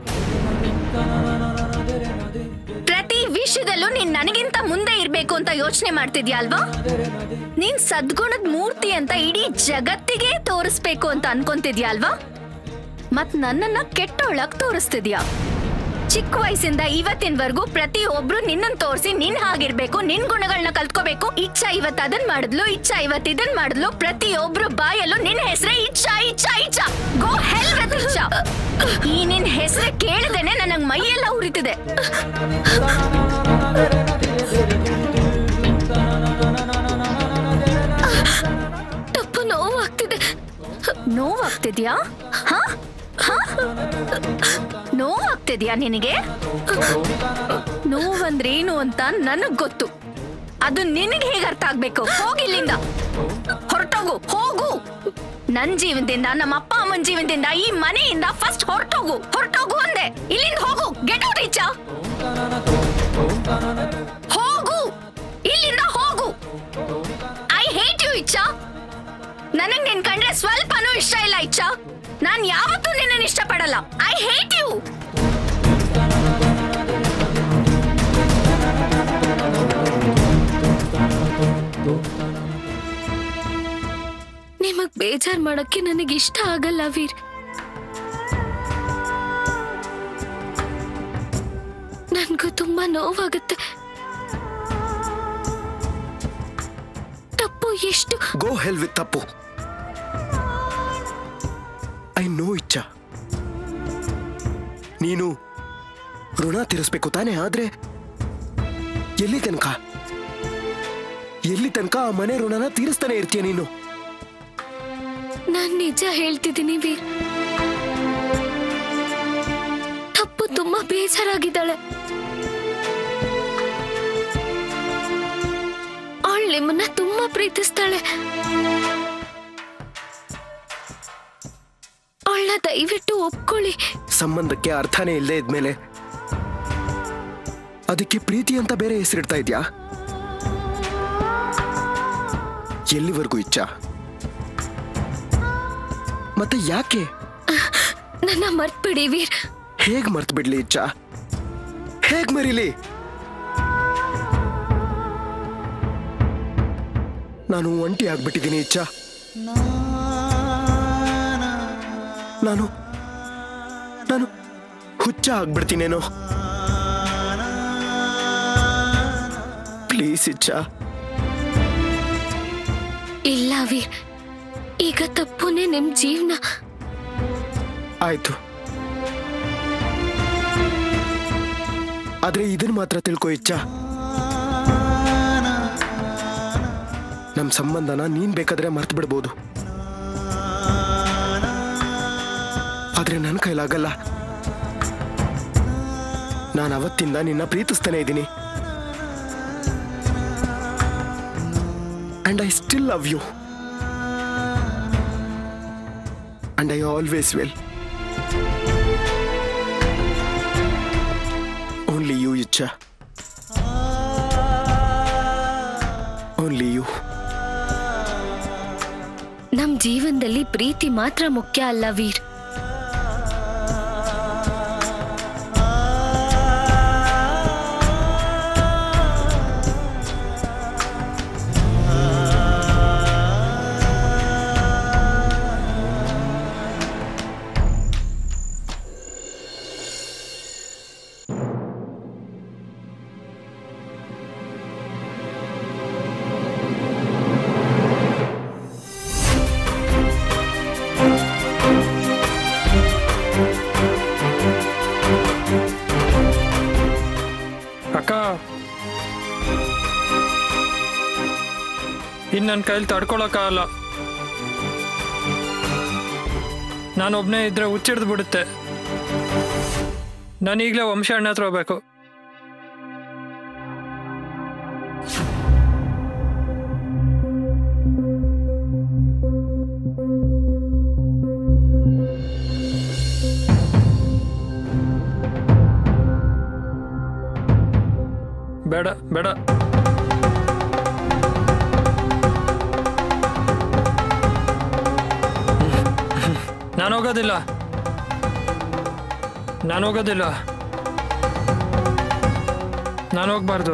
ಪ್ರತಿ ವಿಷಯದಲ್ಲೂ ನೀನ್ ನನಗಿಂತ ಮುಂದೆ ಇರ್ಬೇಕು ಅಂತ ಯೋಚನೆ ಮಾಡ್ತಿದ್ಯಾ ಅಲ್ವಾ ನೀನ್ ಸದ್ಗುಣದ ಮೂರ್ತಿ ಅಂತ ಇಡೀ ಜಗತ್ತಿಗೆ ತೋರಿಸ್ಬೇಕು ಅಂತ ಅನ್ಕೊಂತಿದ್ಯಾ ಅಲ್ವಾ ಮತ್ ನನ್ನನ್ನ ಕೆಟ್ಟೊಳಗ್ ತೋರಿಸ್ತಿದ್ಯಾ ಚಿಕ್ಕ ವಯಸ್ಸಿಂದ ಇವತ್ತಿನವರೆಗೂ ಪ್ರತಿ ಒಬ್ರು ನಿನ್ನನ್ ತೋರಿಸಿ ನಿನ್ ಹಾಗಿರ್ಬೇಕು ನಿನ್ ಗುಣಗಳನ್ನ ಕಲ್ತ್ಕೋಬೇಕು ಇಚ್ಛಾ ಇವತ್ ಅದನ್ ಮಾಡಿದ್ಲು ಇಚ್ಛಾ ಇವತ್ ಇದನ್ ಮಾಡಿದ್ಲು ಪ್ರತಿ ಒಬ್ರು ಬಾಯಲ್ಲೂ ನಿನ್ ಹೆಸರೇ ಇಚ್ಛಾ ಇಚ್ಛಾ ಇಚ್ಛಾ ಗೋ ಹೆಲ್ ವಿತ್ ಇಚ್ಛಾ ಈ ನಿನ್ ಹೆಸರೇ ಕೇಳದೇನೆ ನನಗ್ ಮೈಯೆಲ್ಲ ಉರಿತಿದೆ ತಪ್ಪು ನೋವಾಗ್ತಿದೆ ನೋವಾಗ್ತಿದ್ಯಾ ಹಾ ಹಾ ನೋವಾಗ್ತಿದ್ಯಾ ನಿನಗೆ ನೋವಂದ್ರೇನು ಅಂತ ನನಗ್ ಗೊತ್ತು ಅದು ನಿನಗೆ ಹೇಗೆ ಅರ್ಥ ಆಗ್ಬೇಕು ಹೋಗಿಲ್ಲಿಂದ ಹೊರಟೋಗು ಹೋಗು ನನ್ ಜೀವನದಿಂದ ನಮ್ಮ ಅಪ್ಪ ಅಮ್ಮನ ಜೀವನದಿಂದ ಈ ಮನೆಯಿಂದ ಫಸ್ಟ್ ಹೊರಟೋಗು ಹೊರಟೋಗು ಅಂದೆ ಇಲ್ಲಿಂದ ಹೋಗು ಗೆಟ್ ಔಟ್ ಇಚ್ಚ ಹೋಗು ಇಲ್ಲಿಂದ ಹೋಗು ಐ ಹೇಟ್ ಯು ಇಚ್ಚ ನನಗ್ ನಿನ್ ಕಂಡ್ರೆ ಸ್ವಲ್ಪನೂ ಇಷ್ಟ ಇಲ್ಲ ಇಚ್ಚ ನಾನ್ ಯಾವತ್ತೂ ನಿನ್ನ ಇಷ್ಟಪಡಲ್ಲ ಐ ಹೇಟ್ ಯು ನಿಮಗ್ ಬೇಜಾರ್ ಮಾಡಕ್ಕೆ ನನಗೆ ಇಷ್ಟ ಆಗಲ್ಲ ವೀರ್ ನನ್ಗೂ ತುಂಬಾ ನೋವಾಗುತ್ತೆ ತಪ್ಪು ಎಷ್ಟು ಗೋ ಹೆಲ್ ವಿತ್ ತಪ್ಪು ಐ ನೋ ಇಚ್ಛ ನೀನು ಋಣ ತೀರಿಸ್ಬೇಕು ತಾನೇ ಆದ್ರೆ ಎಲ್ಲಿ ತನಕ ಎಲ್ಲಿ ತನಕ ಆ ಮನೆ ಋಣನ ತೀರಿಸ್ತಾನೆ ಇರ್ತೀಯ ನೀನು ನಾನ್ ನಿಜ ಹೇಳ್ತಿದ್ದೀನಿ ವೀರ್ ತಪ್ಪು ತುಂಬಾ ಬೇಜಾರಾಗಿದ್ದಾಳೆ ಅವಳು ನಿಮ್ಮನ್ನ ತುಂಬಾ ಪ್ರೀತಿಸ್ತಾಳೆ ಅವಳನ್ನ ದಯವಿಟ್ಟು ಒಪ್ಕೊಳ್ಳಿ ಸಂಬಂಧಕ್ಕೆ ಅರ್ಥನೇ ಇಲ್ಲದೆ ಇದ್ಮೇಲೆ ಅದಕ್ಕೆ ಪ್ರೀತಿ ಅಂತ ಬೇರೆ ಹೆಸರಿಡ್ತಾ ಇದ್ಯಾ ಎಲ್ಲಿವರೆಗೂ ಇಚ್ಛ ಮತ್ತೆ ಯಾಕೆ ನನ್ನ ಮರ್ತ್ಬಿಡಿ ವೀರ್ ಹೇಗ್ ಮರ್ತ್ ಬಿಡ್ಲಿ ಇಚ್ಛ ಹೇಗ್ ಮರಿಲಿ ನಾನು ಒಂಟಿ ಆಗ್ಬಿಟ್ಟಿದ್ದೀನಿ ಇಚ್ಛ ನಾನು ನಾನು ಹುಚ್ಚ ಆಗ್ಬಿಡ್ತೀನೇನೋ ಪ್ಲೀಸ್ ಇಚ್ಛ ಇಲ್ಲ ವೀರ್ ಈಗ ತಪ್ಪುನೇ ನಿಮ್ ಜೀವನ ಆಯ್ತು ಆದ್ರೆ ಇದನ್ ಮಾತ್ರ ತಿಳ್ಕೊ ಇಚ್ಛ ನಮ್ ಸಂಬಂಧನ ನೀನ್ ಬೇಕಾದ್ರೆ ಮರ್ತು ಬಿಡ್ಬೋದು ಆದ್ರೆ ನನ್ನ ಕೈಲಾಗಲ್ಲ ನಾನು ಅವತ್ತಿಂದ ನಿನ್ನ ಪ್ರೀತಿಸ್ತಾನೆ ಇದ್ದೀನಿ and I still love you and I always will only you Ichha only you ನಮ್ ಜೀವನದಲ್ಲಿ ಪ್ರೀತಿ ಮಾತ್ರ ಮುಖ್ಯ ಅಲ್ಲ ವೀರ್ ಅಕ್ಕ ಇನ್ನು ನನ್ನ ಕೈಲಿ ತಡ್ಕೊಳಕ್ಕಾಗಲ್ಲ ನಾನೊಬ್ನೇ ಇದ್ರೆ ಹುಚ್ಚಿಡ್ದು ಬಿಡುತ್ತೆ ನಾನು ಈಗಲೇ ವಂಶ ಅಣ್ಣ ಹತ್ರ ಹೋಗ್ಬೇಕು ಬೇಡ ಬೇಡ ನಾನು ಹೋಗೋದಿಲ್ಲ ನಾನು ಹೋಗೋದಿಲ್ಲ ನಾನು ಹೋಗ್ಬಾರ್ದು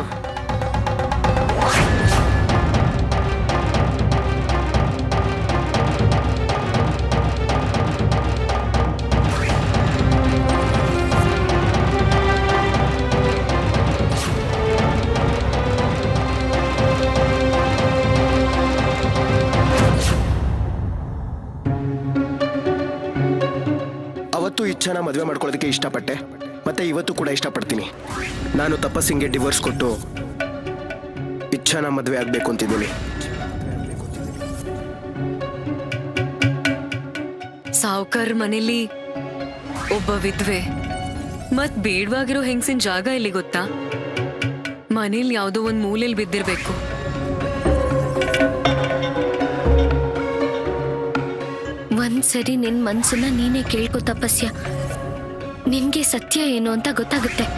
ಅವತ್ತು ಇಚ್ಛಾನ ಮದುವೆ ಮಾಡ್ಕೊಳ್ಳೋದಕ್ಕೆ ಇಷ್ಟಪಟ್ಟೆ ಮತ್ತೆ ಇವತ್ತು ಕೂಡ ಇಷ್ಟಪಡ್ತೀನಿ ನಾನು ತಪಸ್ಸಿಂಗೆ ಡಿವೋರ್ಸ್ ಕೊಟ್ಟು ಇಚ್ಛಾನ ಮದುವೆ ಆಗ್ಬೇಕು ಅಂತಿದ್ದೀನಿ ಸಾವ್ಕಾರ್ ಮನೇಲಿ ಒಬ್ಬ ವಿದ್ವೆ ಮತ್ ಬೇಡವಾಗಿರೋ ಹೆಂಗಸಿನ ಜಾಗ ಇಲ್ಲಿ ಗೊತ್ತಾ ಮನೇಲಿ ಯಾವ್ದೋ ಒಂದ್ ಮೂಲೆಯಲ್ಲಿ ಬಿದ್ದಿರ್ಬೇಕು ಒಂದ್ಸರಿ ನಿನ್ ಮನ್ಸನ್ನ ನೀನೇ ಕೇಳ್ಕೊ ತಪಸ್ಯ ನಿನ್ಗೆ ಸತ್ಯ ಏನು ಅಂತ ಗೊತ್ತಾಗುತ್ತೆ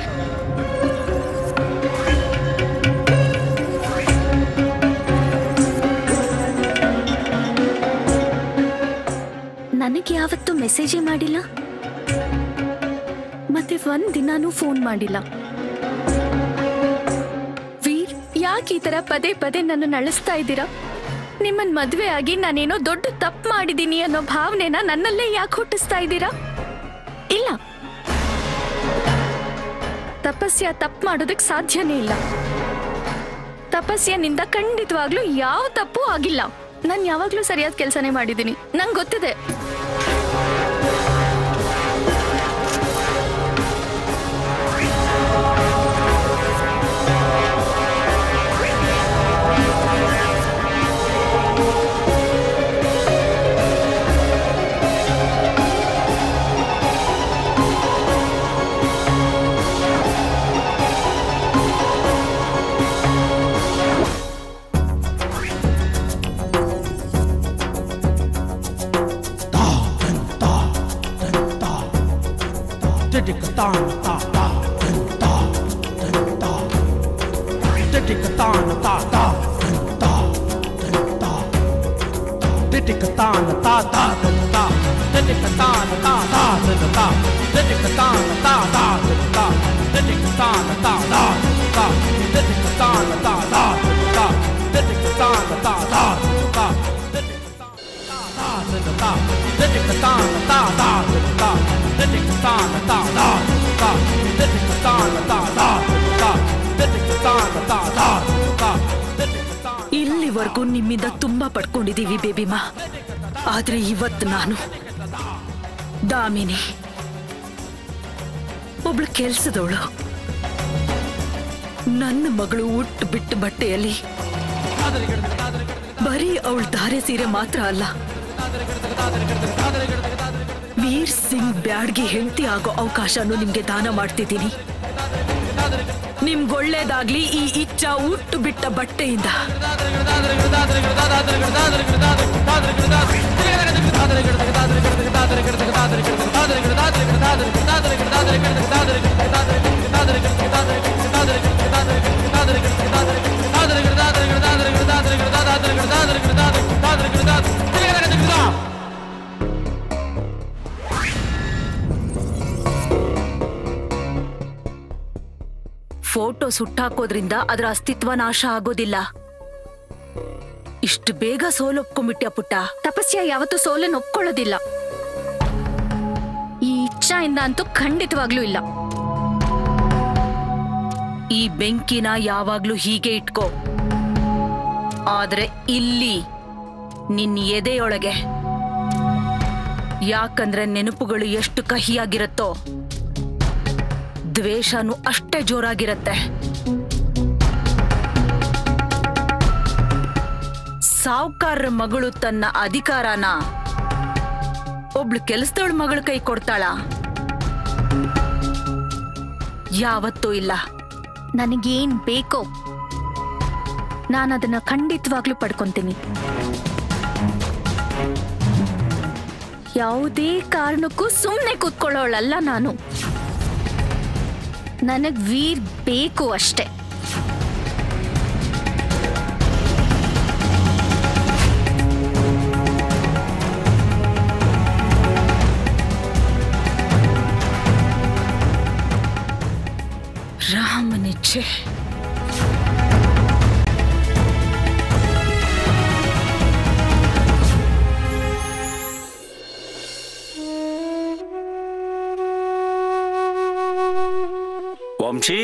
ನನಗೆ ಯಾವತ್ತೂ ಮೆಸೇಜೇ ಮಾಡಿಲ್ಲ ಮತ್ತೆ ಒಂದ್ ದಿನಾನೂ ಫೋನ್ ಮಾಡಿಲ್ಲ ವೀರ್ ಯಾಕೆ ಈ ತರ ಪದೇ ಪದೇ ನನ್ನ ಅಳಿಸ್ತಾ ಇದ್ದೀರಾ ನಿಮ್ಮನ್ ಮದ್ವೆ ಆಗಿ ನಾನೇನೋ ದೊಡ್ಡ ತಪ್ಪು ಮಾಡಿದೀನಿ ಅನ್ನೋ ಭಾವನೆನ ನನ್ನಲ್ಲೇ ಯಾಕೆ ಹುಟ್ಟಿಸ್ತಾ ಇದ್ದೀರಾ ಇಲ್ಲ ತಪಸ್ಯ ತಪ್ಪು ಮಾಡೋದಕ್ಕೆ ಸಾಧ್ಯನೇ ಇಲ್ಲ ತಪಸ್ಯನಿಂದ ಖಂಡಿತವಾಗ್ಲೂ ಯಾವ ತಪ್ಪು ಆಗಿಲ್ಲ ನಾನು ಯಾವಾಗ್ಲೂ ಸರಿಯಾದ ಕೆಲಸನೇ ಮಾಡಿದ್ದೀನಿ ನಂಗೆ ಗೊತ್ತಿದೆ ಇಲ್ಲಿವರೆಗೂ ನಿಮ್ಮಿಂದ ತುಂಬಾ ಪಡ್ಕೊಂಡಿದೀವಿ ಬೇಬಿಮಾ ಆದ್ರೆ ಇವತ್ತು ನಾನು ದಾಮಿನಿ ಒಬ್ಳು ಕೆಲ್ಸದವಳು ನನ್ನ ಮಗಳು ಉಟ್ಟು ಬಿಟ್ಟು ಬಟ್ಟೆಯಲ್ಲಿ ಬರೀ ಅವಳ ಧಾರೆ ಸೀರೆ ಮಾತ್ರ ಅಲ್ಲ ವೀರ್ ಸಿಂಗ್ ಬ್ಯಾಡ್ಗೆ ಹೆಂಡತಿ ಆಗೋ ಅವಕಾಶನೂ ನಿಮ್ಗೆ ದಾನ ಮಾಡ್ತಿದ್ದೀನಿ ನಿಮ್ಗೊಳ್ಳೇದಾಗ್ಲಿ ಈ ಇಚ್ಛ ಉಟ್ಟು ಬಿಟ್ಟ ಬಟ್ಟೆಯಿಂದ ಫೋಟೋ ಸುಟ್ಟಾಕೋದ್ರಿಂದ ಅದರ ಅಸ್ತಿತ್ವ ನಾಶ ಆಗೋದಿಲ್ಲ ಇಷ್ಟು ಬೇಗ ಸೋಲೊಪ್ಕೊಂಡ್ಬಿಟ್ಯಾ ಪುಟ್ಟ ತಪಸ್ಯ ಯಾವತ್ತೂ ಸೋಲನ್ನು ಒಪ್ಕೊಳ್ಳೋದಿಲ್ಲ ಈ ಇಚ್ಛಾಯಿಂದ ಅಂತೂ ಖಂಡಿತವಾಗ್ಲೂ ಇಲ್ಲ ಈ ಬೆಂಕಿನ ಯಾವಾಗ್ಲೂ ಹೀಗೆ ಇಟ್ಕೋ ಆದ್ರೆ ಇಲ್ಲಿ ನಿನ್ ಎದೆಯೊಳಗೆ ಯಾಕಂದ್ರೆ ನೆನಪುಗಳು ಎಷ್ಟು ಕಹಿಯಾಗಿರುತ್ತೋ ದ್ವೇಷನೂ ಅಷ್ಟೇ ಜೋರಾಗಿರತ್ತೆ ಸಾವುಕಾರರ ಮಗಳು ತನ್ನ ಅಧಿಕಾರನ ಒಬ್ಳು ಕೆಲಸದವಳ ಮಗಳ ಕೈ ಕೊಡ್ತಾಳ ಯಾವತ್ತೂ ಇಲ್ಲ ನನಗೇನ್ ಬೇಕೋ ನಾನು ಅದನ್ನ ಖಂಡಿತವಾಗ್ಲೂ ಪಡ್ಕೊಂತೀನಿ ಯಾವುದೇ ಕಾರಣಕ್ಕೂ ಸುಮ್ಮನೆ ಕೂತ್ಕೊಳ್ಳೋಳಲ್ಲ ನಾನು ನನಗ್ ವೀರ್ ಬೇಕು ಅಷ್ಟೇ ರಾಮನಿಚ್ಛೆ ವಂಶಿ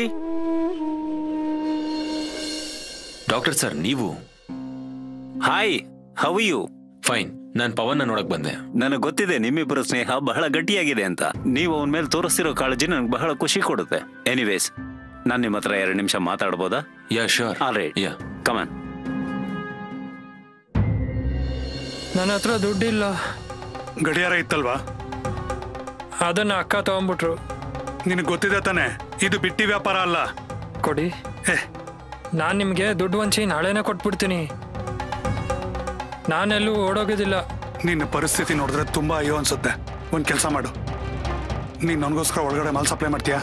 ಡಾಕ್ಟರ್ ಸರ್ ನೀವು ಹಾಯ್ ಹೌ ಯು ಫೈನ್ ನಾನು ಪವನ್ನ ನೋಡಕ್ ಬಂದೆ ನನಗೆ ಗೊತ್ತಿದೆ ನಿಮ್ಮಿಬ್ಬರ ಸ್ನೇಹ ಬಹಳ ಗಟ್ಟಿಯಾಗಿದೆ ಅಂತ ನೀವು ಅವನ ಮೇಲೆ ತೋರಿಸ್ತಿರೋ ಕಾಳಜಿ ನನಗೆ ಬಹಳ ಖುಷಿ ಕೊಡುತ್ತೆ ಎನಿವೇಸ್ ನಾನು ನಿಮ್ಮ ಹತ್ರ ಎರಡು ನಿಮಿಷ ಮಾತಾಡ್ಬೋದಾ yeah sure all right yeah come on ನನ್ನ ಹತ್ರ ದುಡ್ಡಿಲ್ಲ ಗಡಿಯಾರ ಇತ್ತಲ್ವಾ ಅದನ್ನ ಅಕ್ಕ ತಗೊಂಡ್ಬಿಟ್ರು ನಿನಗೆ ಗೊತ್ತಿದೆ ತಾನೆ ಇದು ಬಿಟ್ಟಿ ವ್ಯಾಪಾರ ಅಲ್ಲ ಕೊಡಿ ಏ ನಾನು ನಿಮಗೆ ದುಡ್ಡು ವಂಚಿ ನಾಳೆನೇ ಕೊಟ್ಬಿಡ್ತೀನಿ ನಾನೆಲ್ಲೂ ಓಡೋಗೋದಿಲ್ಲ ನಿನ್ನ ಪರಿಸ್ಥಿತಿ ನೋಡಿದ್ರೆ ತುಂಬಾ ಅಯ್ಯೋ ಅನ್ಸುತ್ತೆ ಒಂದ್ ಕೆಲಸ ಮಾಡು ನೀನ್ ನನಗೋಸ್ಕರ ಒಳಗಡೆ ಮಾಲ್ ಸಪ್ಲೈ ಮಾಡ್ತೀಯಾ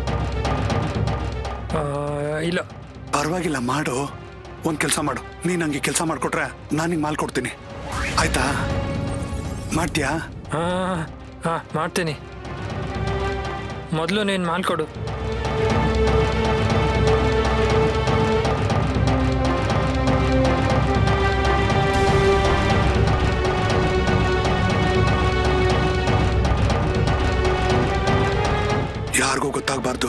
ಆ, ಇಲ್ಲ ಪರವಾಗಿಲ್ಲ ಮಾಡು ಒಂದ್ ಕೆಲಸ ಮಾಡು ನೀನ್ ನಂಗೆ ಕೆಲಸ ಮಾಡ್ಕೊಟ್ರೆ ನಾನು ನಿಂಗೆ ಮಾಲ್ ಕೊಡ್ತೀನಿ ಆಯ್ತಾ ಮಾಡ್ತೀಯಾ ಹಾಂ ಹಾಂ ಮಾಡ್ತೀನಿ ಮೊದಲು ನೀನು ಮಾಡ್ಕೊಡು ಯಾರಿಗೂ ಗೊತ್ತಾಗಬಾರ್ದು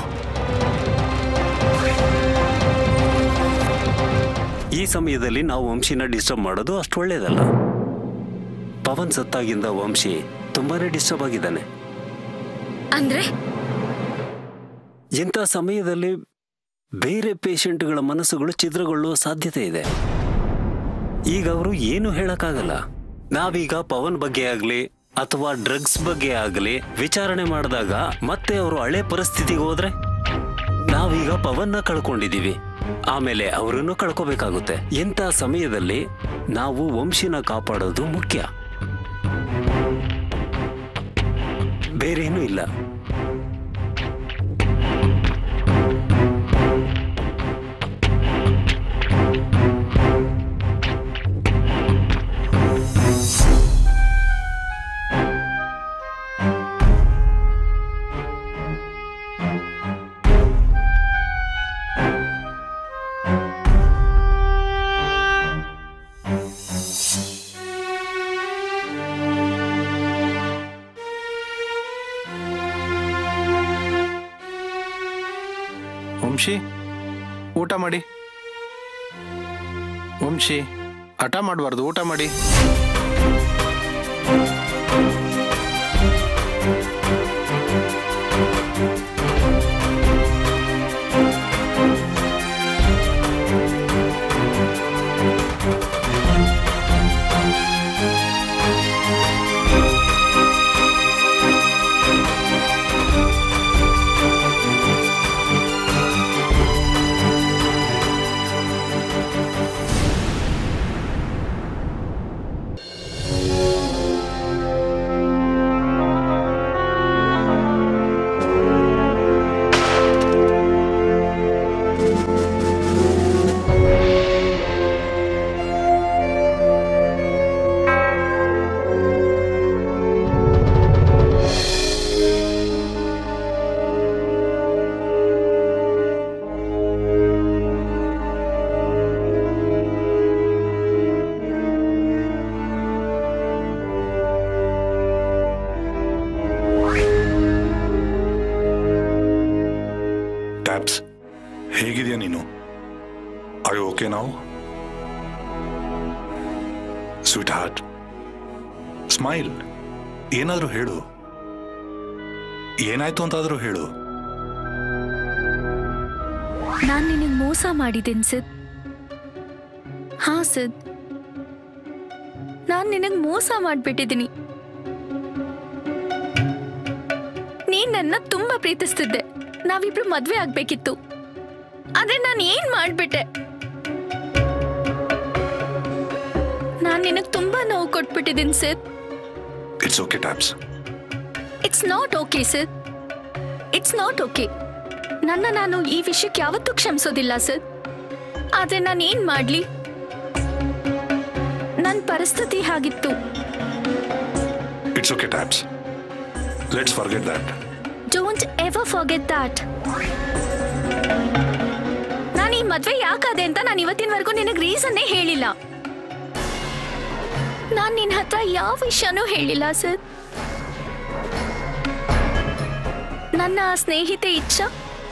ಈ ಸಮಯದಲ್ಲಿ ನಾವು ವಂಶಿನ ಡಿಸ್ಟರ್ಬ್ ಮಾಡೋದು ಅಷ್ಟು ಒಳ್ಳೇದಲ್ಲ ಪವನ್ ಸತ್ತಾಗಿಂದ ವಂಶಿ ತುಂಬಾನೇ ಡಿಸ್ಟರ್ಬ್ ಆಗಿದ್ದಾನೆ ಅಂದ್ರೆ ಇಂಥ ಸಮಯದಲ್ಲಿ ಬೇರೆ ಪೇಷಂಟ್ಗಳ ಮನಸ್ಸುಗಳು ಚಿತ್ರಗೊಳ್ಳುವ ಸಾಧ್ಯತೆ ಇದೆ ಈಗ ಅವರು ಏನು ಹೇಳಕ್ಕಾಗಲ್ಲ ನಾವೀಗ ಪವನ್ ಬಗ್ಗೆ ಆಗ್ಲಿ ಅಥವಾ ಡ್ರಗ್ಸ್ ಬಗ್ಗೆ ಆಗ್ಲಿ ವಿಚಾರಣೆ ಮಾಡಿದಾಗ ಮತ್ತೆ ಅವರು ಹಳೆ ಪರಿಸ್ಥಿತಿಗೆ ಹೋದ್ರೆ ನಾವೀಗ ಪವನ್ನ ಕಳ್ಕೊಂಡಿದೀವಿ ಆಮೇಲೆ ಅವರನ್ನು ಕಳ್ಕೋಬೇಕಾಗುತ್ತೆ ಇಂಥ ಸಮಯದಲ್ಲಿ ನಾವು ವಂಶಿನ ಕಾಪಾಡೋದು ಮುಖ್ಯ ಬೇರೇನೂ ಇಲ್ಲ ವಂಶಿ ಊಟ ಮಾಡಿ ವಂಶಿ ಹಠ ಮಾಡಬಾರ್ದು ಊಟ ಮಾಡಿ ಟ್ಯಾಬ್ಸ್ ಹೇಗಿದೆಯಾ ನೀನು ಐ ಓಕೆ ನಾವು ಸ್ವೀಟ್ ಹಾರ್ಟ್ ಸ್ಮೈಲ್ ಏನಾದರೂ ಹೇಳು ಏನಾಯ್ತು ಅಂತಾದರೂ ಹೇಳು ನಾನ್ ನಿನಗ್ ಮೋಸ ಮಾಡಿದ್ದೀನಿ ಸಿದ್ ಹಾ ಸಿದ್ ನಾನ್ ನಿನಗ್ ಮೋಸ ಮಾಡ್ಬಿಟ್ಟಿದ್ದೀನಿ ನೀನ್ ನನ್ನ ತುಂಬಾ ಪ್ರೀತಿಸ್ತಿದ್ದೆ ನಾವಿಬ್ರು ಮದ್ವೆ ಆಗ್ಬೇಕಿತ್ತು ಆದ್ರೆ ನಾನು ಏನ್ ಮಾಡ್ಬಿಟ್ಟೆ ನಾನ್ ನಿನಗ್ ತುಂಬಾ ನೋವು ಕೊಟ್ಬಿಟ್ಟಿದ್ದೀನಿ Sid it's okay Taps it's not okay sir it's not okay ನನ್ನ ನಾನು ಈ ವಿಷಯಕ್ಕೆ ಯಾವತ್ತೂ ಕ್ಷಮಿಸೋದಿಲ್ಲ ಸರ್ ಆದ್ರೆ ನಾನು ಏನ್ ಮಾಡ್ಲಿ ನನ್ನ ಪರಿಸ್ಥಿತಿ ಹಾಗಿತ್ತು it's okay Taps let's forget that don't ever forget that ನಾನು ಈ ಮದ್ವೆ ಯಾಕಾದೆ ಅಂತ ನಾನು ಇವತ್ತಿನವರೆಗೂ ನಿನಗೆ ರೀಸನ್ನೇ ಹೇಳಿಲ್ಲ ನಾನ್ ನಿನ್ನ ಹತ್ರ ಯಾವ ವಿಷಯನೂ ಹೇಳಿಲ್ಲ ಸರ್ ನನ್ನ ಆ ಸ್ನೇಹಿತೆ ಇಚ್ಛಾ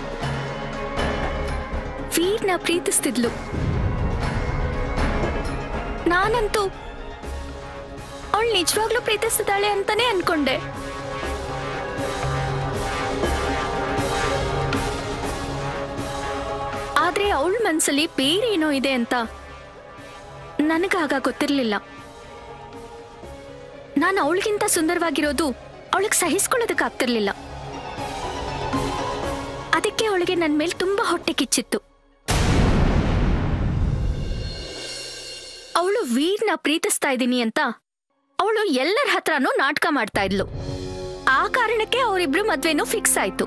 ವೀರ್ನ ಪ್ರೀತಿಸ್ತಿದ್ಲು ನಾನಂತೂ ಅವಳು ನಿಜವಾಗ್ಲೂ ಪ್ರೀತಿಸ್ತಿದ್ದಾಳೆ ಅಂತಾನೆ ಅನ್ಕೊಂಡೆ ಆದ್ರೆ ಅವಳ ಮನ್ಸಲ್ಲಿ ಬೇರೆ ಏನೋ ಇದೆ ಅಂತ ನನಗಾಗ ಗೊತ್ತಿರ್ಲಿಲ್ಲ ನಾನು ಅವಳಿಗಿಂತ ಸುಂದರವಾಗಿರೋದು ಅವಳಿಗೆ ಸಹಿಸ್ಕೊಳ್ಳೋದಕ್ಕಾಗ್ತಿರ್ಲಿಲ್ಲ ಅದಕ್ಕೆ ಅವಳಿಗೆ ನನ್ನ ಮೇಲೆ ತುಂಬಾ ಹೊಟ್ಟೆ ಕಿಚ್ಚಿತ್ತು ಅವಳು ವೀರ್ನ ಪ್ರೀತಿಸ್ತಾ ಇದ್ದೀನಿ ಅಂತ ಅವಳು ಎಲ್ಲರ ಹತ್ರನೂ ನಾಟಕ ಮಾಡ್ತಾ ಇದ್ಲು ಆ ಕಾರಣಕ್ಕೆ ಅವರಿಬ್ರು ಮದ್ವೆನೂ ಫಿಕ್ಸ್ ಆಯ್ತು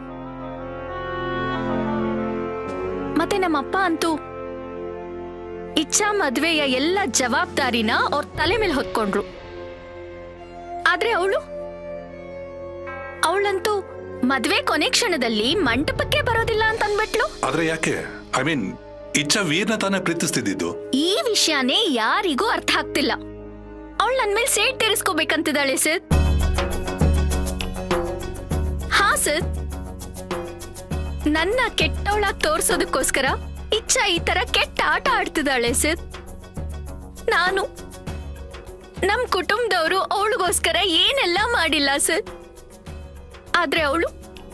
ಮತ್ತೆ ನಮ್ಮಪ್ಪ ಅಂತೂ ಇಚ್ಛಾ ಮದ್ವೆಯ ಎಲ್ಲ ಜವಾಬ್ದಾರಿನ ಅವ್ರ ತಲೆ ಮೇಲೆ ಹೊತ್ಕೊಂಡ್ರು ಆದ್ರೆ ಅವಳು ಅವಳಂತೂ ಮದ್ವೆ ಕೊನೆ ಕ್ಷಣದಲ್ಲಿ ಮಂಟಪಕ್ಕೆ ಬರೋದಿಲ್ಲ ಅಂತ ಅನ್ಬಿಟ್ಲು ಆದ್ರೆ ಯಾಕೆ ಐ ಮೀನ್ ಇಚ್ಛಾ ವೀರ್ನ ತಾನೇ ಪ್ರೀತಿಸ್ತಿದ್ದು ಈ ವಿಷಯನೇ ಯಾರಿಗೂ ಅರ್ಥ ಆಗ್ತಿಲ್ಲ ಅವಳು ನನ್ ಮೇಲೆ ಸೇಟ್ ತೀರಿಸ್ಕೋಬೇಕಂತಿದ್ದಾಳೆ ಸರ್ ಹಾ ಸರ್ ನನ್ನ ಕೆಟ್ಟವಳಾಗಿ ತೋರ್ಸೋದಕ್ಕೋಸ್ಕರ ಇಚ್ಛಾ ಈ ತರ ಕೆಟ್ಟ ಆಟ ಆಡ್ತಿದ್ದಾಳೆ ಸರ್ ನಾನು ನಮ್ ಕುಟುಂಬದವರು ಅವಳಿಗೋಸ್ಕರ ಏನೆಲ್ಲ ಮಾಡಿಲ್ಲ ಸರ್ ಆದ್ರೆ ಅವಳು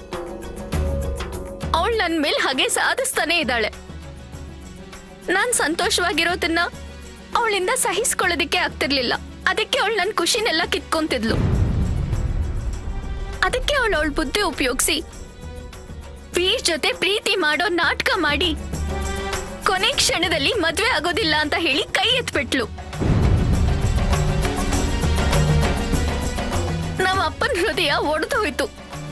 ಅವಳು ನನ್ ಮೇಲೆ ಹಾಗೆ ಸಾಧಿಸ್ತಾನೆ ಇದ್ದಾಳೆ ನಾನ್ ಸಂತೋಷವಾಗಿರೋದನ್ನ ಅವಳಿಂದ ಸಹಿಸ್ಕೊಳ್ಳೋದಿಕ್ಕೆ ಆಗ್ತಿರ್ಲಿಲ್ಲ ಅದಕ್ಕೆ ಅವಳು ನನ್ನ ಖುಷಿನೆಲ್ಲ ಕಿತ್ಕೊಂತಿದ್ಲು ಅದಕ್ಕೆ ಅವಳು ಅವಳ ಬುದ್ಧಿ ಉಪಯೋಗಿಸಿ ವೀರ್ ಜೊತೆ ಪ್ರೀತಿ ಮಾಡೋ ನಾಟಕ ಮಾಡಿ ಕೊನೆ ಕ್ಷಣದಲ್ಲಿ ಮದ್ವೆ ಆಗೋದಿಲ್ಲ ಅಂತ ಹೇಳಿ ಕೈ ಎತ್ಬಿಟ್ಲು ನಮ್ಮ ಅಪ್ಪನ ಹೃದಯ ಒಡೆದು ಹೋಯ್ತು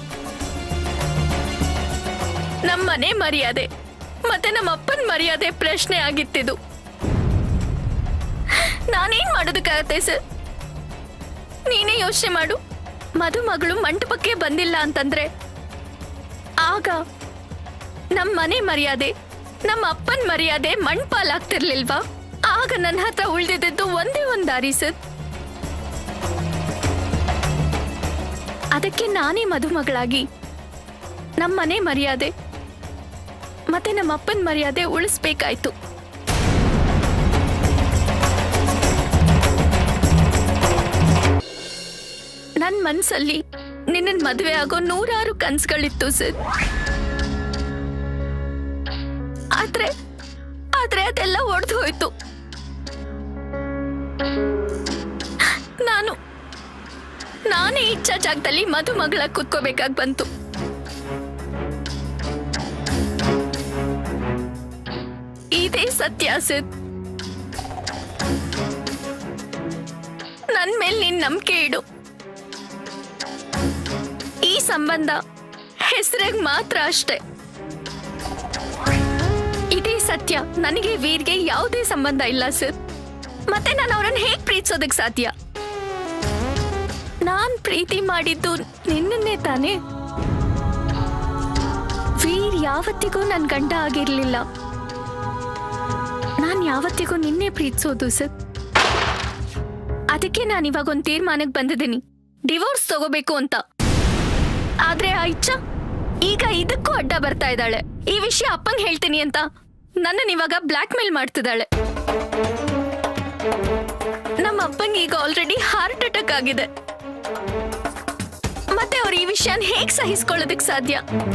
ನಮ್ಮ ಮನೆ ಮರ್ಯಾದೆ ಮತ್ತೆ ನಮ್ಮ ಅಪ್ಪನ ಮರ್ಯಾದೆ ಪ್ರಶ್ನೆ ಆಗಿತ್ತಿದು ನಾನೇನ್ ಮಾಡೋದಕ್ಕಾಗತ್ತೆ ಸರ್ ನೀನೇ ಯೋಚನೆ ಮಾಡು ಮದುಮಗಳು ಮಂಟಪಕ್ಕೆ ಬಂದಿಲ್ಲ ಅಂತಂದ್ರೆ ಆಗ ನಮ್ಮ ಮನೆ ಮರ್ಯಾದೆ ನಮ್ಮ ಅಪ್ಪನ ಮರ್ಯಾದೆ ಮಣ್ಪಾಲಾಗ್ತಿರ್ಲಿಲ್ವಾ ಆಗ ನನ್ನ ಹತ್ರ ಉಳ್ದಿದ್ದು ಒಂದೇ ಒಂದ್ ದಾರಿ ಸರ್ ಅದಕ್ಕೆ ನಾನೇ ಮದುಮಗಳಾಗಿ ನಮ್ಮ ಮನೆ ಮರ್ಯಾದೆ ಮತ್ತೆ ನಮ್ಮ ಅಪ್ಪನ ಮರ್ಯಾದೆ ಉಳಿಸ್ಬೇಕಾಯ್ತು ನನ್ ಮನ್ಸಲ್ಲಿ ನಿನ್ನ ಮದ್ವೆ ಆಗೋ ನೂರಾರು ಕನ್ಸುಗಳಿತ್ತು ಸರ್ ಆದ್ರೆ ಆದ್ರೆ ಅದೆಲ್ಲ ಒಡೆದು ಹೋಯ್ತು ನಾನು ನಾನೇ ಇಚ್ಛಾ ಜಾಗದಲ್ಲಿ ಮದುಮಗಳ ಕುತ್ಕೋಬೇಕಾಗಿ ಬಂತು ಇದೇ ಸತ್ಯ ಸರ್ ನನ್ ಮೇಲೆ ನೀನ್ ನಂಬಿಕೆ ಇಡು ಈ ಸಂಬಂಧ ಹೆಸರಿಗೆ ಮಾತ್ರ ಅಷ್ಟೇ ಇದೇ ಸತ್ಯ ನನಗೆ ವೀರ್ಗೆ ಯಾವುದೇ ಸಂಬಂಧ ಇಲ್ಲ ಸರ್ ಮತ್ತೆ ನಾನು ಅವರನ್ನ ಹೇಗ್ ಪ್ರೀತಿಸೋದಕ್ ಸಾಧ್ಯ ನಾನ್ ಪ್ರೀತಿ ಮಾಡಿದ್ದು ನಿನ್ನನ್ನೇ ತಾನೇ ವೀರ್ ಯಾವತ್ತಿಗೂ ನನ್ ಗಂಡ ಆಗಿರ್ಲಿಲ್ಲ ನಾನ್ ಯಾವತ್ತಿಗೂ ನಿನ್ನೆ ಪ್ರೀತಿಸೋದು ಸರ್ ಅದಕ್ಕೆ ನಾನು ಇವಾಗ ಒಂದು ತೀರ್ಮಾನಕ್ಕೆ ಬಂದಿದ್ದೀನಿ ಡಿವೋರ್ಸ್ ತಗೋಬೇಕು ಅಂತ ಆದ್ರೆ ಆ ಇಚ್ಛಾ ಈಗ ಇದಕ್ಕೂ ಅಡ್ಡ ಬರ್ತಾ ಇದ್ದಾಳೆ ಈ ವಿಷಯ ಅಪ್ಪಂಗ್ ಹೇಳ್ತೀನಿ ಅಂತ ನನ್ನನ್ನು ಇವಾಗ ಬ್ಲಾಕ್ ಮೇಲ್ ಮಾಡ್ತಿದ್ದಾಳೆ ನಮ್ಮ ಅಪ್ಪಂಗೆ ಈಗ ಆಲ್ರೆಡಿ ಹಾರ್ಟ್ ಅಟ್ಯಾಕ್ ಆಗಿದೆ ಮತ್ತೆ ಅವ್ರು ಈ ವಿಷಯನ ಹೇಗ್ ಸಹಿಸ್ಕೊಳ್ಳೋದಕ್ ಸಾಧ್ಯ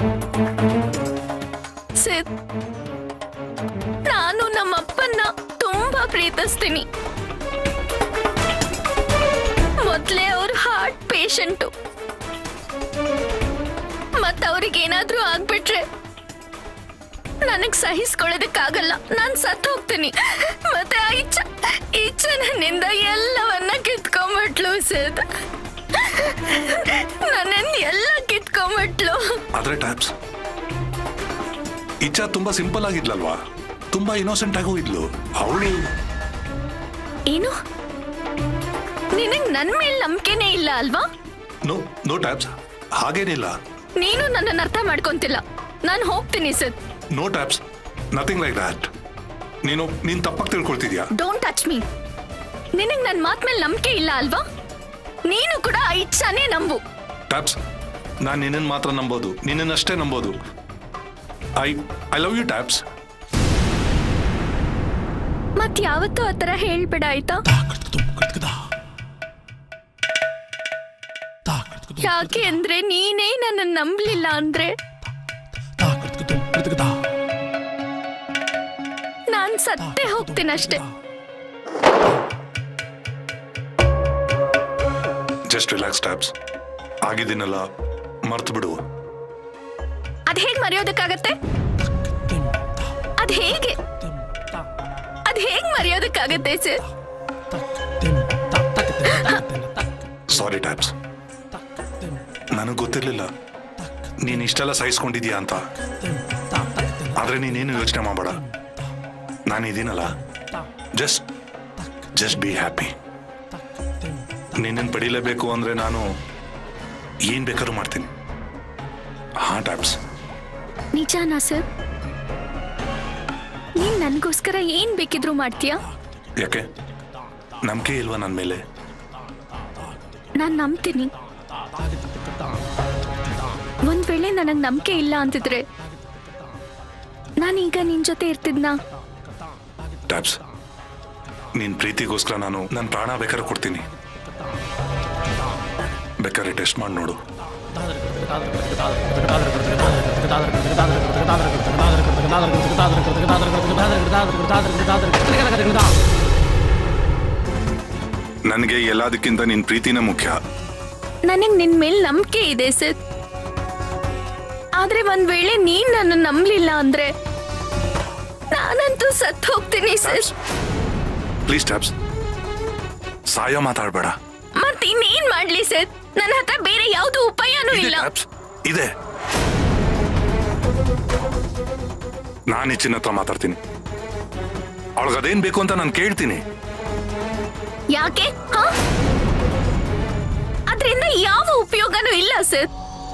ಸಿದ್ ನಾನು ನಮ್ಮ ಅಪ್ಪನ್ನ ತುಂಬಾ ಪ್ರೀತಿಸ್ತೀನಿ ಮೊದ್ಲೇ ಅವ್ರ ಹಾರ್ಟ್ ಪೇಷಂಟು ಮತ್ತ ಅವ್ರಿಗೆ ಏನಾದ್ರೂ ಆಗ್ಬಿಟ್ರೆ ನನಗ್ ಸಹಿಸ್ಕೊಳ್ಳೋದಕ್ಕಾಗಲ್ಲ ನಾನ್ ಸತ್ತು ಹೋಗ್ತೀನಿ ಮತ್ತೆ ಆ ಇಚ್ಛ ಇಚ್ಛ ನನ್ನಿಂದ ಎಲ್ಲವನ್ನ ಕಿತ್ಕೊಂಬಿಟ್ಲು ಸೇದ್ ನನ್ನಿಂದ ಎಲ್ಲ ಕಿತ್ಕೊಂಬಿಟ್ಲು ಆದ್ರೆ ಟ್ಯಾಪ್ಸ್ ಇಚ್ಛಾ ತುಂಬಾ ಸಿಂಪಲ್ ಆಗಿದ್ಲಲ್ವಾ ತುಂಬಾ ಇನ್ನೋಸೆಂಟ್ ಆಗೂ ಇದ್ಲು ಅವಳು ಏನು ನಿನಗ್ ನನ್ ಮೇಲೆ ನಂಬಿಕೆನೇ ಇಲ್ಲ ಅಲ್ವಾ ನೋ ನೋ ಟ್ಯಾಪ್ಸ್ ಹಾಗೇನಿಲ್ಲ ನೀನು ನನ್ನನ್ನು ಅರ್ಥ ಮಾಡ್ಕೊಂತಿಲ್ಲ ನಾನು ಹೋಗ್ತೀನಿ sir no Taps nothing like that ನೀನು ನೀನ್ ತಪ್ಪಾಗಿ ತಿಳ್ಕೊಳ್ತಿದ್ಯಾ ಡೋಂಟ್ ಟಚ್ ಮೀ ನಿನಗ್ ನನ್ ಮಾತ್ ಮೇಲೆ ನಂಬಿಕೆ ಇಲ್ಲ ಅಲ್ವಾ ನೀನು ಕೂಡ ಆ ಇಚ್ಛಾನೇ ನಂಬು ಟ್ಯಾಪ್ಸ್ ನಾನು ನಿನ್ನನ್ನು ಮಾತ್ರ ನಂಬೋದು ನಿನ್ನನ್ನಷ್ಟೇ ನಂಬೋದು I I love you Taps ಮತ್ ಯಾವತ್ತೂ ಆ ತರ ಹೇಳ್ಬೇಡ ಆಯ್ತಾ ಯಾಕೆ ಅಂದ್ರೆ ನೀನೇ ನನ್ನ ನಂಬಲಿಲ್ಲ ಅಂದ್ರೆ ನಾನ್ ಸತ್ತೇ ಹೋಗ್ತೀನಷ್ಟೇ ಜಸ್ಟ್ ರಿಲ್ಯಾಕ್ಸ್ ಟ್ಯಾಪ್ಸ್ ಆಗಿದ್ದೀನಲ್ಲ ಮರ್ತು ಬಿಡು ಅದ್ ಹೇಗ್ ಮರೆಯೋದಕ್ಕಾಗತ್ತೆ ಅದ್ ಹೇಗೆ ಅದ್ ಹೇಗ್ ಮರೆಯೋದಕ್ಕಾಗತ್ತೆ ಸರ್ ಸಾರಿ ಟ್ಯಾಬ್ಸ್ ನನಗೆ ಗೊತ್ತಿರಲಿಲ್ಲ ನೀನು ಇಷ್ಟೆಲ್ಲ ಸಹಿಸ್ಕೊಂಡಿದ್ಯಾ ಅಂತ ಆದ್ರೆ ನೀನೇನು ಯೋಚನೆ ಮಾಡಬೇಡ ನಾನು ಇದೀನಲ್ಲ ಜಸ್ಟ್ ಜಸ್ಟ್ ಬಿ ಹ್ಯಾಪಿ ನಿನ್ನನ್ನು ಪಡಿಲೇಬೇಕು ಅಂದ್ರೆ ನಾನು ಏನ್ ಬೇಕಾದ್ರೂ ಮಾಡ್ತೀನಿ ಹಾ ಟ್ಯಾಬ್ಸ್ ನಿಜಾನಾ ಸರ್ ನೀನ್ ನನ್ಗೋಸ್ಕರ ಏನ್ ಬೇಕಿದ್ರು ಮಾಡ್ತೀಯಾ ಯಾಕೆ ನಂಬಿಕೆ ಇಲ್ವಾ ನನ್ನ ಮೇಲೆ ನಾನ್ ನಂಬ್ತೀನಿ ಒಂದ್ ವೇಳೆ ನನಗ್ ನಂಬಿಕೆ ಇಲ್ಲ ಅಂತಿದ್ರೆ ನಾನೀಗ ನಿನ್ ಜೊತೆ ಇರ್ತಿದ್ನಾ ಟ್ಯಾಬ್ಸ್ ನಿನ್ ಪ್ರೀತಿಗೋಸ್ಕರ ನಾನು ನನ್ನ ಪ್ರಾಣ ಬೇಕಾದ್ರೆ ಕೊಡ್ತೀನಿ ಬೇಕಾದ್ರೆ ಟೆಸ್ಟ್ ಮಾಡಿ ನೋಡು ನನಗೆ ಎಲ್ಲದಕ್ಕಿಂತ ನಿನ್ ಪ್ರೀತಿನೇ ಮುಖ್ಯ ನನಗ್ ನಿನ್ ಮೇಲ್ ನಂಬಿಕೆ ಇದೆ ಸರ್ ಆದ್ರೆ ಒಂದ್ ವೇಳೆ ನೀನ್ ನನ್ನ ನಂಬ್ಲಿಲ್ಲ ಅಂದ್ರೆ ನಾನಂತೂ ಸತ್ ಹೋಗ್ತೀನಿ ಸರ್ ಪ್ಲೀಸ್ ಟ್ಯಾಬ್ಸ್ ಸಾಯೋ ಮಾತಾಡ್ಬೇಡ ಮತ್ ಇನ್ನೇನ್ ಮಾಡ್ಲಿ ಸರ್ ನನ್ನ ಹತ್ರ ಬೇರೆ ಯಾವ್ದು ಉಪಾಯನೂ ಇದೆ ಇಲ್ಲ ಟ್ಯಾಬ್ಸ್ ಇದೆ ನಾನು ಈ ಚಿನ್ನ ಹತ್ರ ಮಾತಾಡ್ತೀನಿ ಅವಳಿಗೆ ಅದೇನ್ ಬೇಕು ಅಂತ ನಾನು ಕೇಳ್ತೀನಿ ಯಾಕೆ ಹಾ ಅದ್ರಿಂದ ಯಾವ ಉಪಯೋಗನೂ ಇಲ್ಲ ಸರ್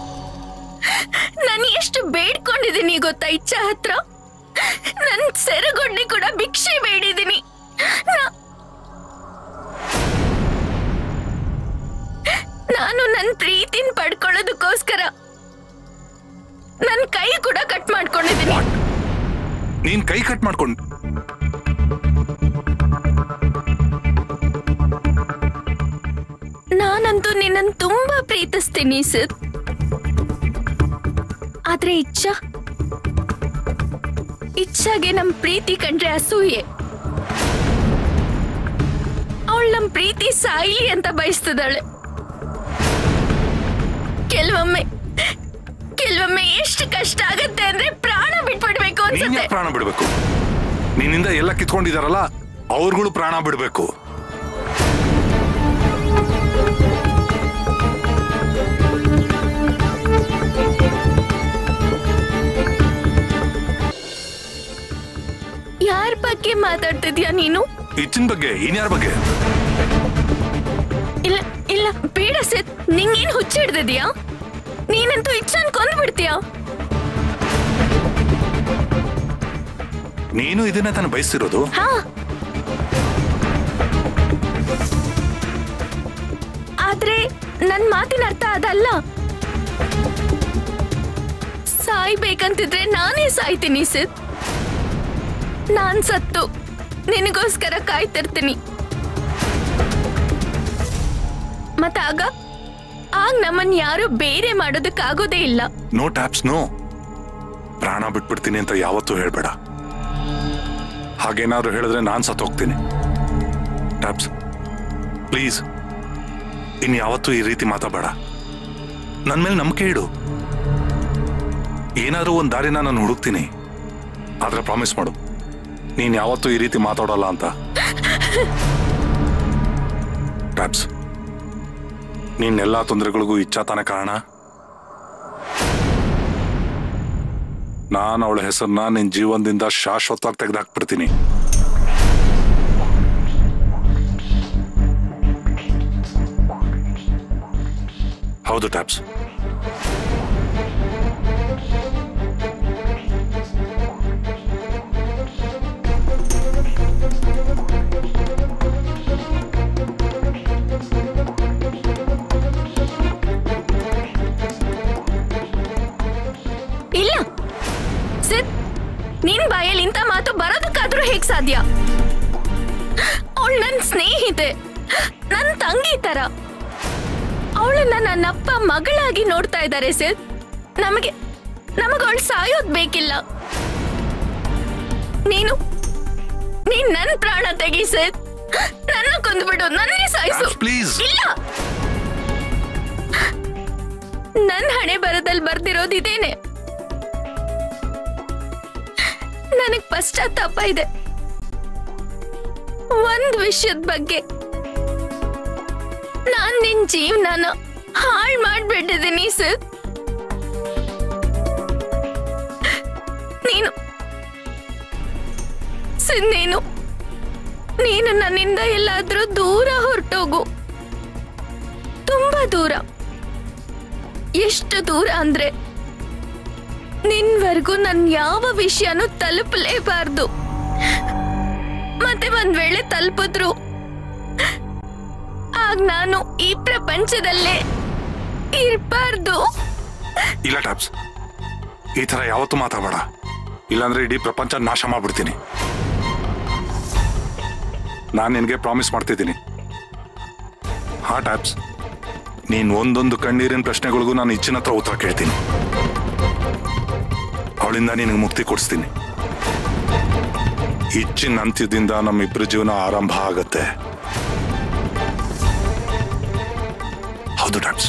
ನಾನು ಎಷ್ಟು ಬೇಡ್ಕೊಂಡಿದ್ದೀನಿ ಗೊತ್ತಾ ಇಚ್ಛಾ ಹತ್ರ ನನ್ ಸೆರಗೊಡ್ಡಿ ಕೂಡ ಭಿಕ್ಷೆ ಬೇಡಿದ್ದೀನಿ ನಾ- ನಾನು ನನ್ ಪ್ರೀತಿನ ಪಡ್ಕೊಳ್ಳೋದಕ್ಕೋಸ್ಕರ ನನ್ ಕೈ ಕೂಡ ಕಟ್ ಮಾಡ್ಕೊಂಡಿದ್ದೀನಿ ನೀನ್ ಕೈ ಕಟ್ ಮಾಡ್ಕೊಂಡು ನಾನಂತೂ ನಿನ್ನನ್ನು ತುಂಬಾ ಪ್ರೀತಿಸ್ತೀನಿ ಸರ್ ಆದ್ರೆ ಇಚ್ಛಾ ಇಚ್ಛಾಗೆ ನಮ್ ಪ್ರೀತಿ ಕಂಡ್ರೆ ಅಸೂಯೆ ಅವಳು ನಮ್ ಪ್ರೀತಿ ಸಾಯ್ಲಿ ಅಂತ ಬಯಸ್ತದಾಳೆ ಕೆಲವೊಮ್ಮೆ ಕೆಲವೊಮ್ಮೆ ಎಷ್ಟು ಕಷ್ಟ ಆಗತ್ತೆ ಅಂದ್ರೆ ಪ್ರಾಣ ಬಿಟ್ಬಿಡ್ಬೇಕು ನೀನ್ ಅನ್ಸುತ್ತೆ ಯಾಕ್ ಪ್ರಾಣ ಬಿಡ್ಬೇಕು ನಿನ್ನಿಂದ ಎಲ್ಲ ಕಿತ್ಕೊಂಡಿದಾರಲ್ಲ ಅವ್ರುಗಳು ಪ್ರಾಣ ಬಿಡ್ಬೇಕು ಯಾರ ಬಗ್ಗೆ ಮಾತಾಡ್ತಿದ್ಯಾ ನೀನು ಇಚ್ಚಿನ ಬಗ್ಗೆ ಇನ್ಯಾರ ಬಗ್ಗೆ ಇಲ್ಲ ಇಲ್ಲ ಬೇಡ ಸರ್ ನಿಂಗೇನ್ ಹುಚ್ಚಿಡ್ದಿದ್ಯಾ ನೀನಂತೂ ಇಚ್ಛಾನ್ ಕೊಂದ್ಬಿಡ್ತೀಯಾ ನೀನು ಇದನ್ನೇ ತಾನು ಬಯಸ್ತಿರೋದು ಹಾ ಆದ್ರೆ ನನ್ ಮಾತಿನ ಅರ್ಥ ಅದಲ್ಲ ಸಾಯ್ಬೇಕಂತಿದ್ರೆ ನಾನೇ ಸಾಯ್ತೀನಿ ಸರ್ ನಾನ್ ಸತ್ತು ನಿನಗೋಸ್ಕರ ಕಾಯ್ತಿರ್ತೀನಿ ಮತ್ತಾಗ ಆಗ ನಮ್ಮನ್ ಯಾರು ಬೇರೆ ಮಾಡೋದಕ್ಕಾಗೋದೇ ಇಲ್ಲ ನೋ ಟ್ಯಾಪ್ಸ್ ನೋ ಪ್ರಾಣ ಬಿಟ್ಬಿಡ್ತೀನಿ ಅಂತ ಯಾವತ್ತೂ ಹೇಳ್ಬೇಡ ಹಾಗೇನಾದ್ರೂ ಹೇಳಿದ್ರೆ ನಾನ್ ಸತ್ತೋಗ್ತೀನಿ ಟ್ಯಾಪ್ಸ್ ಪ್ಲೀಸ್ ಇನ್ ಯಾವತ್ತೂ ಈ ರೀತಿ ಮಾತಾಡಬೇಡ ನನ್ ಮೇಲೆ ನಂಬಿಕೆ ಇಡು ಏನಾದ್ರೂ ಒಂದ್ ದಾರಿನ ನಾನು ಹುಡುಕ್ತೀನಿ ಆದ್ರೆ ಪ್ರಾಮಿಸ್ ಮಾಡು ನೀನ್ ಯಾವತ್ತೂ ಈ ರೀತಿ ಮಾತಾಡೋಲ್ಲ ಅಂತ ಟ್ಯಾಪ್ಸ್ ನೀನ್ ಎಲ್ಲಾ ತೊಂದರೆಗಳಿಗೂ ಇಚ್ಛಾ ತಾನೇ ಕಾರಣ ನಾನು ಅವಳ ಹೆಸರನ್ನ ನಿನ್ ಜೀವನದಿಂದ ಶಾಶ್ವತವಾಗಿ ತೆಗೆದಾಕ್ಬಿಡ್ತೀನಿ ಹೌದು ಟ್ಯಾಪ್ಸ್ ಇಲ್ಲ ಸಿದ್ ನಿನ್ ಬಾಯಲ್ಲಿ ಇಂಥ ಮಾತು ಬರೋದಕ್ಕಾದ್ರೂ ಹೇಗ್ ಸಾಧ್ಯ ಅವಳು ನನ್ ಸ್ನೇಹಿತೆ ನನ್ ತಂಗಿ ತರ ಅವಳನ್ನ ನನ್ನಪ್ಪ ಮಗಳಾಗಿ ನೋಡ್ತಾ ಇದ್ದಾರೆ ಸಿದ್ ನಮಗೆ ನಮಗವಳು ಸಾಯೋದ್ ಬೇಕಿಲ್ಲ ನೀನು ನೀನ್ ನನ್ ಪ್ರಾಣ ತೆಗಿ ಸಿದ್ ನನ್ನ ಕೊಂದ್ಬಿಡು ನನ್ನೇ ಸಾಯಿಸು ಪ್ಲೀಸ್ ಇಲ್ಲ ನನ್ ಹಣೆ ಬರದಲ್ಲಿ ಬರ್ದಿರೋದು ಇದೇನೆ ನನಗ್ ಪಶ್ಚಾತ್ತಾಪ ಇದೆ ಒಂದ್ ವಿಷಯದ ಬಗ್ಗೆ ನಾನ್ ನಿನ್ ಜೀವನನ ಹಾಳ್ ಮಾಡ್ಬಿಟ್ಟಿದ್ದೀನಿ ಸರ್ ನೀನು ಸರ್ ನೀನು ನೀನು ನನ್ನಿಂದ ಎಲ್ಲಾದ್ರೂ ದೂರ ಹೊರಟೋಗು ತುಂಬಾ ದೂರ ಎಷ್ಟು ದೂರ ಅಂದ್ರೆ ನಿನ್ವರ್ಗೂ ನನ್ ಯಾವ ವಿಷಯನೂ ತಲುಪಲೇಬಾರ್ದು ಮತ್ತೆ ಒಂದ್ ವೇಳೆ ತಲುಪಿದ್ರು ಆಗ ನಾನು ಈ ಪ್ರಪಂಚದಲ್ಲೇ ಇರ್ಬಾರ್ದು ಇಲ್ಲ ಟ್ಯಾಬ್ಸ್ ಈ ತರ ಯಾವತ್ತೂ ಮಾತಾಡಬೇಡ ಇಲ್ಲಾಂದ್ರೆ ಇಡೀ ಪ್ರಪಂಚ ನಾಶ ಮಾಡ್ಬಿಡ್ತೀನಿ ನಾನು ನಿನಗೆ ಪ್ರಾಮಿಸ್ ಮಾಡ್ತಿದ್ದೀನಿ ಹಾ ಟ್ಯಾಬ್ಸ್ ನೀನ್ ಒಂದೊಂದು ಕಣ್ಣೀರಿನ ಪ್ರಶ್ನೆಗಳಿಗೂ ನಾನು ಇಚ್ಚಿನ ಹತ್ರ ಉತ್ತರ ಕೇಳ್ತೀನಿ ಅವಳಿಂದ ನಿನಗೆ ಮುಕ್ತಿ ಕೊಡಿಸ್ತೀನಿ ಇಚ್ಚಿನ ಅಂತ್ಯದಿಂದ ನಮ್ಮಿಬ್ಬರ ಜೀವನ ಆರಂಭ ಆಗತ್ತೆ ಹೌದು ಟ್ಯಾಬ್ಸ್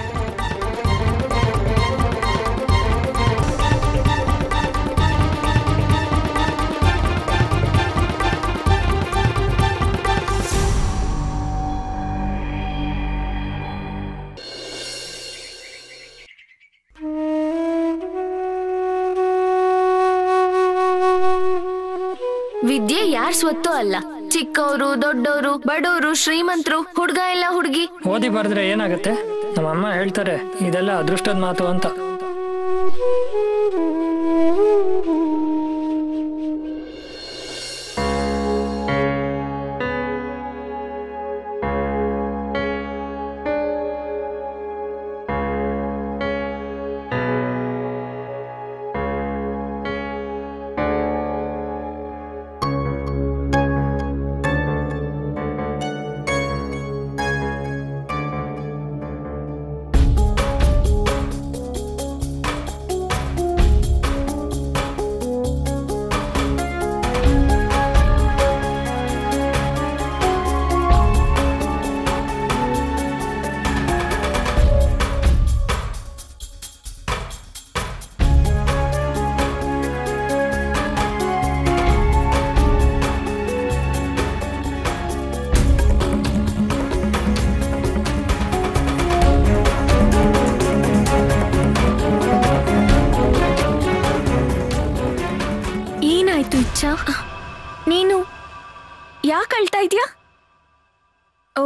ವಿದ್ಯೆ ಯಾರ್ ಸ್ವತ್ತು ಅಲ್ಲ ಚಿಕ್ಕವರು ದೊಡ್ಡವರು ಬಡವರು ಶ್ರೀಮಂತರು ಹುಡ್ಗ ಇಲ್ಲ ಹುಡ್ಗಿ ಓದಿ ಬರೆದ್ರೆ ಏನಾಗುತ್ತೆ ನಮ್ಮ ಅಮ್ಮ ಹೇಳ್ತಾರೆ ಇದೆಲ್ಲ ಅದೃಷ್ಟದ ಮಾತು ಅಂತ ಏನಾಯ್ತು ಇಚ್ಛಾ ನೀನು ಯಾಕೆ ಅಳ್ತಾ ಇದ್ಯಾ ಓ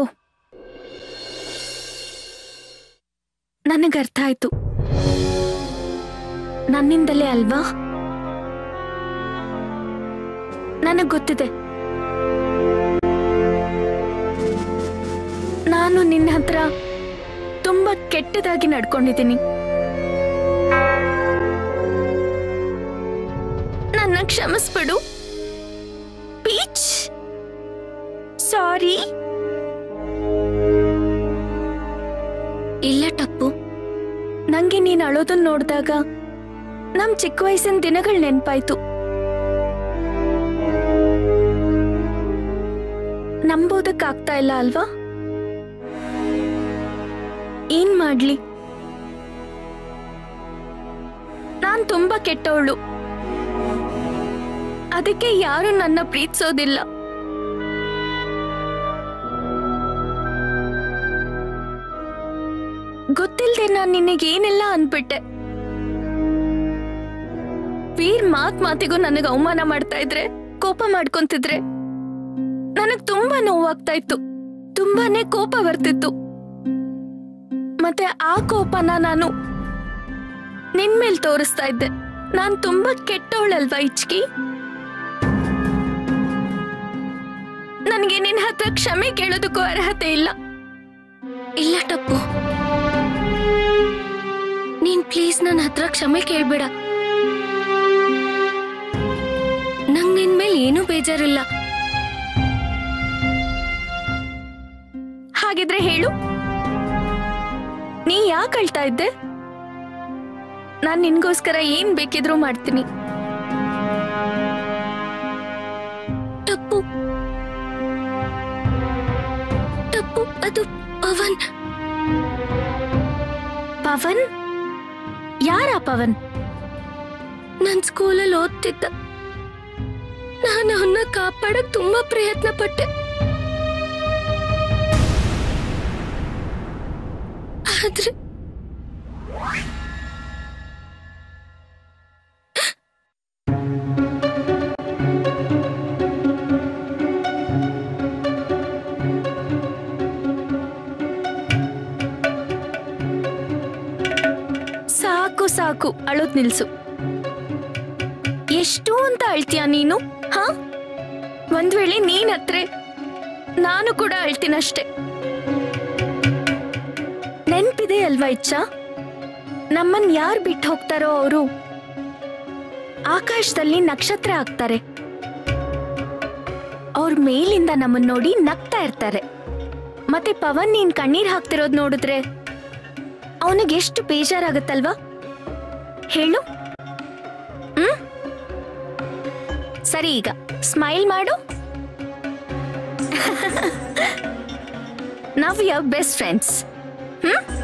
ನನಗರ್ಥ ಆಯ್ತು ನನ್ನಿಂದಲೇ ಅಲ್ವಾ ನನಗ್ ಗೊತ್ತಿದೆ ನಾನು ನಿನ್ನ ಹತ್ರ ತುಂಬಾ ಕೆಟ್ಟದಾಗಿ ನಡ್ಕೊಂಡಿದ್ದೀನಿ ನನ್ನ ಕ್ಷಮಿಸ್ಬಿಡು ಪೀಚ್ ಸಾರಿ ಇಲ್ಲ ಟಪ್ಪು ನಂಗೆ ನೀನ್ ಅಳೋದನ್ನ ನೋಡಿದಾಗ ನಮ್ ಚಿಕ್ಕ ವಯಸ್ಸಿನ ದಿನಗಳು ನೆನ್ಪಾಯ್ತು ನಂಬೋದಕ್ಕಾಗ್ತಾ ಇಲ್ಲ ಅಲ್ವಾ ಏನ್ ಮಾಡ್ಲಿ ನಾನ್ ತುಂಬಾ ಕೆಟ್ಟವಳು ಅದಕ್ಕೆ ಯಾರು ನನ್ನ ಪ್ರೀತಿಸೋದಿಲ್ಲ ಗೊತ್ತಿಲ್ದೆ ನಾನ್ ನಿನಗೇನೆಲ್ಲ ಅನ್ಬಿಟ್ಟೆ ವೀರ್ ಮಾತ್ ಮಾತಿಗೂ ನನಗೆ ಅವಮಾನ ಮಾಡ್ತಾ ಇದ್ರೆ ಕೋಪ ಮಾಡ್ಕೊಂತಿದ್ರೆ ನನಗ್ ತುಂಬಾ ನೋವಾಗ್ತಾ ಇತ್ತು ತುಂಬಾನೇ ಕೋಪ ಬರ್ತಿತ್ತು ಮತ್ತೆ ಆ ಕೋಪನ ನಾನು ನಿನ್ ಮೇಲ್ ತೋರಿಸ್ತಾ ಇದ್ದೆ ನಾನ್ ತುಂಬಾ ಕೆಟ್ಟವಳಲ್ವಾ ಇಚ್ಕಿ ನನ್ಗೆ ನಿನ್ ಹತ್ರ ಕ್ಷಮೆ ಕೇಳೋದಕ್ಕೂ ಅರ್ಹತೆ ಇಲ್ಲ ಇಲ್ಲ ಟಪ್ಪು ನೀನ್ ಪ್ಲೀಸ್ ನನ್ನ ಹತ್ರ ಕ್ಷಮೆ ಕೇಳ್ಬೇಡ ನಂಗ್ ನಿನ್ ಮೇಲೆ ಏನೂ ಬೇಜಾರಿಲ್ಲ ಹಾಗಿದ್ರೆ ಹೇಳು ನೀ ಯಾಕೆ ಅಳ್ತಾ ಇದ್ದೆ ನಾನ್ ನಿನ್ಗೋಸ್ಕರ ಏನ್ ಬೇಕಿದ್ರೂ ಮಾಡ್ತೀನಿ ಟಪ್ಪು ಟಪ್ಪು ಅದು ಪವನ್ ಪವನ್ ಯಾರ ಪವನ್ ನನ್ ಸ್ಕೂಲಲ್ಲಿ ಓದ್ತಿದ್ದ ನಾನು ಅವನ್ನ ಕಾಪಾಡಕ್ ತುಂಬಾ ಪ್ರಯತ್ನ ಪಟ್ಟೆ ಸಾಕು ಅಳೋದ್ ನಿಲ್ಸು ಎಷ್ಟು ಅಂತ ಅಳ್ತೀಯ ನೀನು ಹಾ ಒಂದ್ ವೇಳೆ ನೀನ್ ಹತ್ರೆ ನಾನು ಕೂಡ ಅಳ್ತೀನಷ್ಟೆ ನೆನ್ಪಿದೆ ಅಲ್ವಾ ಇಚ್ಛ ನಮ್ಮನ್ ಯಾರ್ ಬಿಟ್ಟು ಹೋಗ್ತಾರೋ ಅವರು ಆಕಾಶದಲ್ಲಿ ನಕ್ಷತ್ರ ಆಗ್ತಾರೆ ಅವ್ರ ಮೇಲಿಂದ ನಮ್ಮನ್ ನೋಡಿ ನಗ್ತಾ ಇರ್ತಾರೆ ಮತ್ತೆ ಪವನ್ ನೀನ್ ಕಣ್ಣೀರ್ ಹಾಕ್ತಿರೋದ್ ನೋಡಿದ್ರೆ ಅವನಿಗೆ ಎಷ್ಟು ಬೇಜಾರಾಗತ್ತಲ್ವಾ ಹೇಳು ಹ್ಮ್ ಸರಿ ಈಗ ಸ್ಮೈಲ್ ಮಾಡು ನಾವ್ ಯರ್ ಬೆಸ್ಟ್ ಫ್ರೆಂಡ್ಸ್ ಹ್ಮ್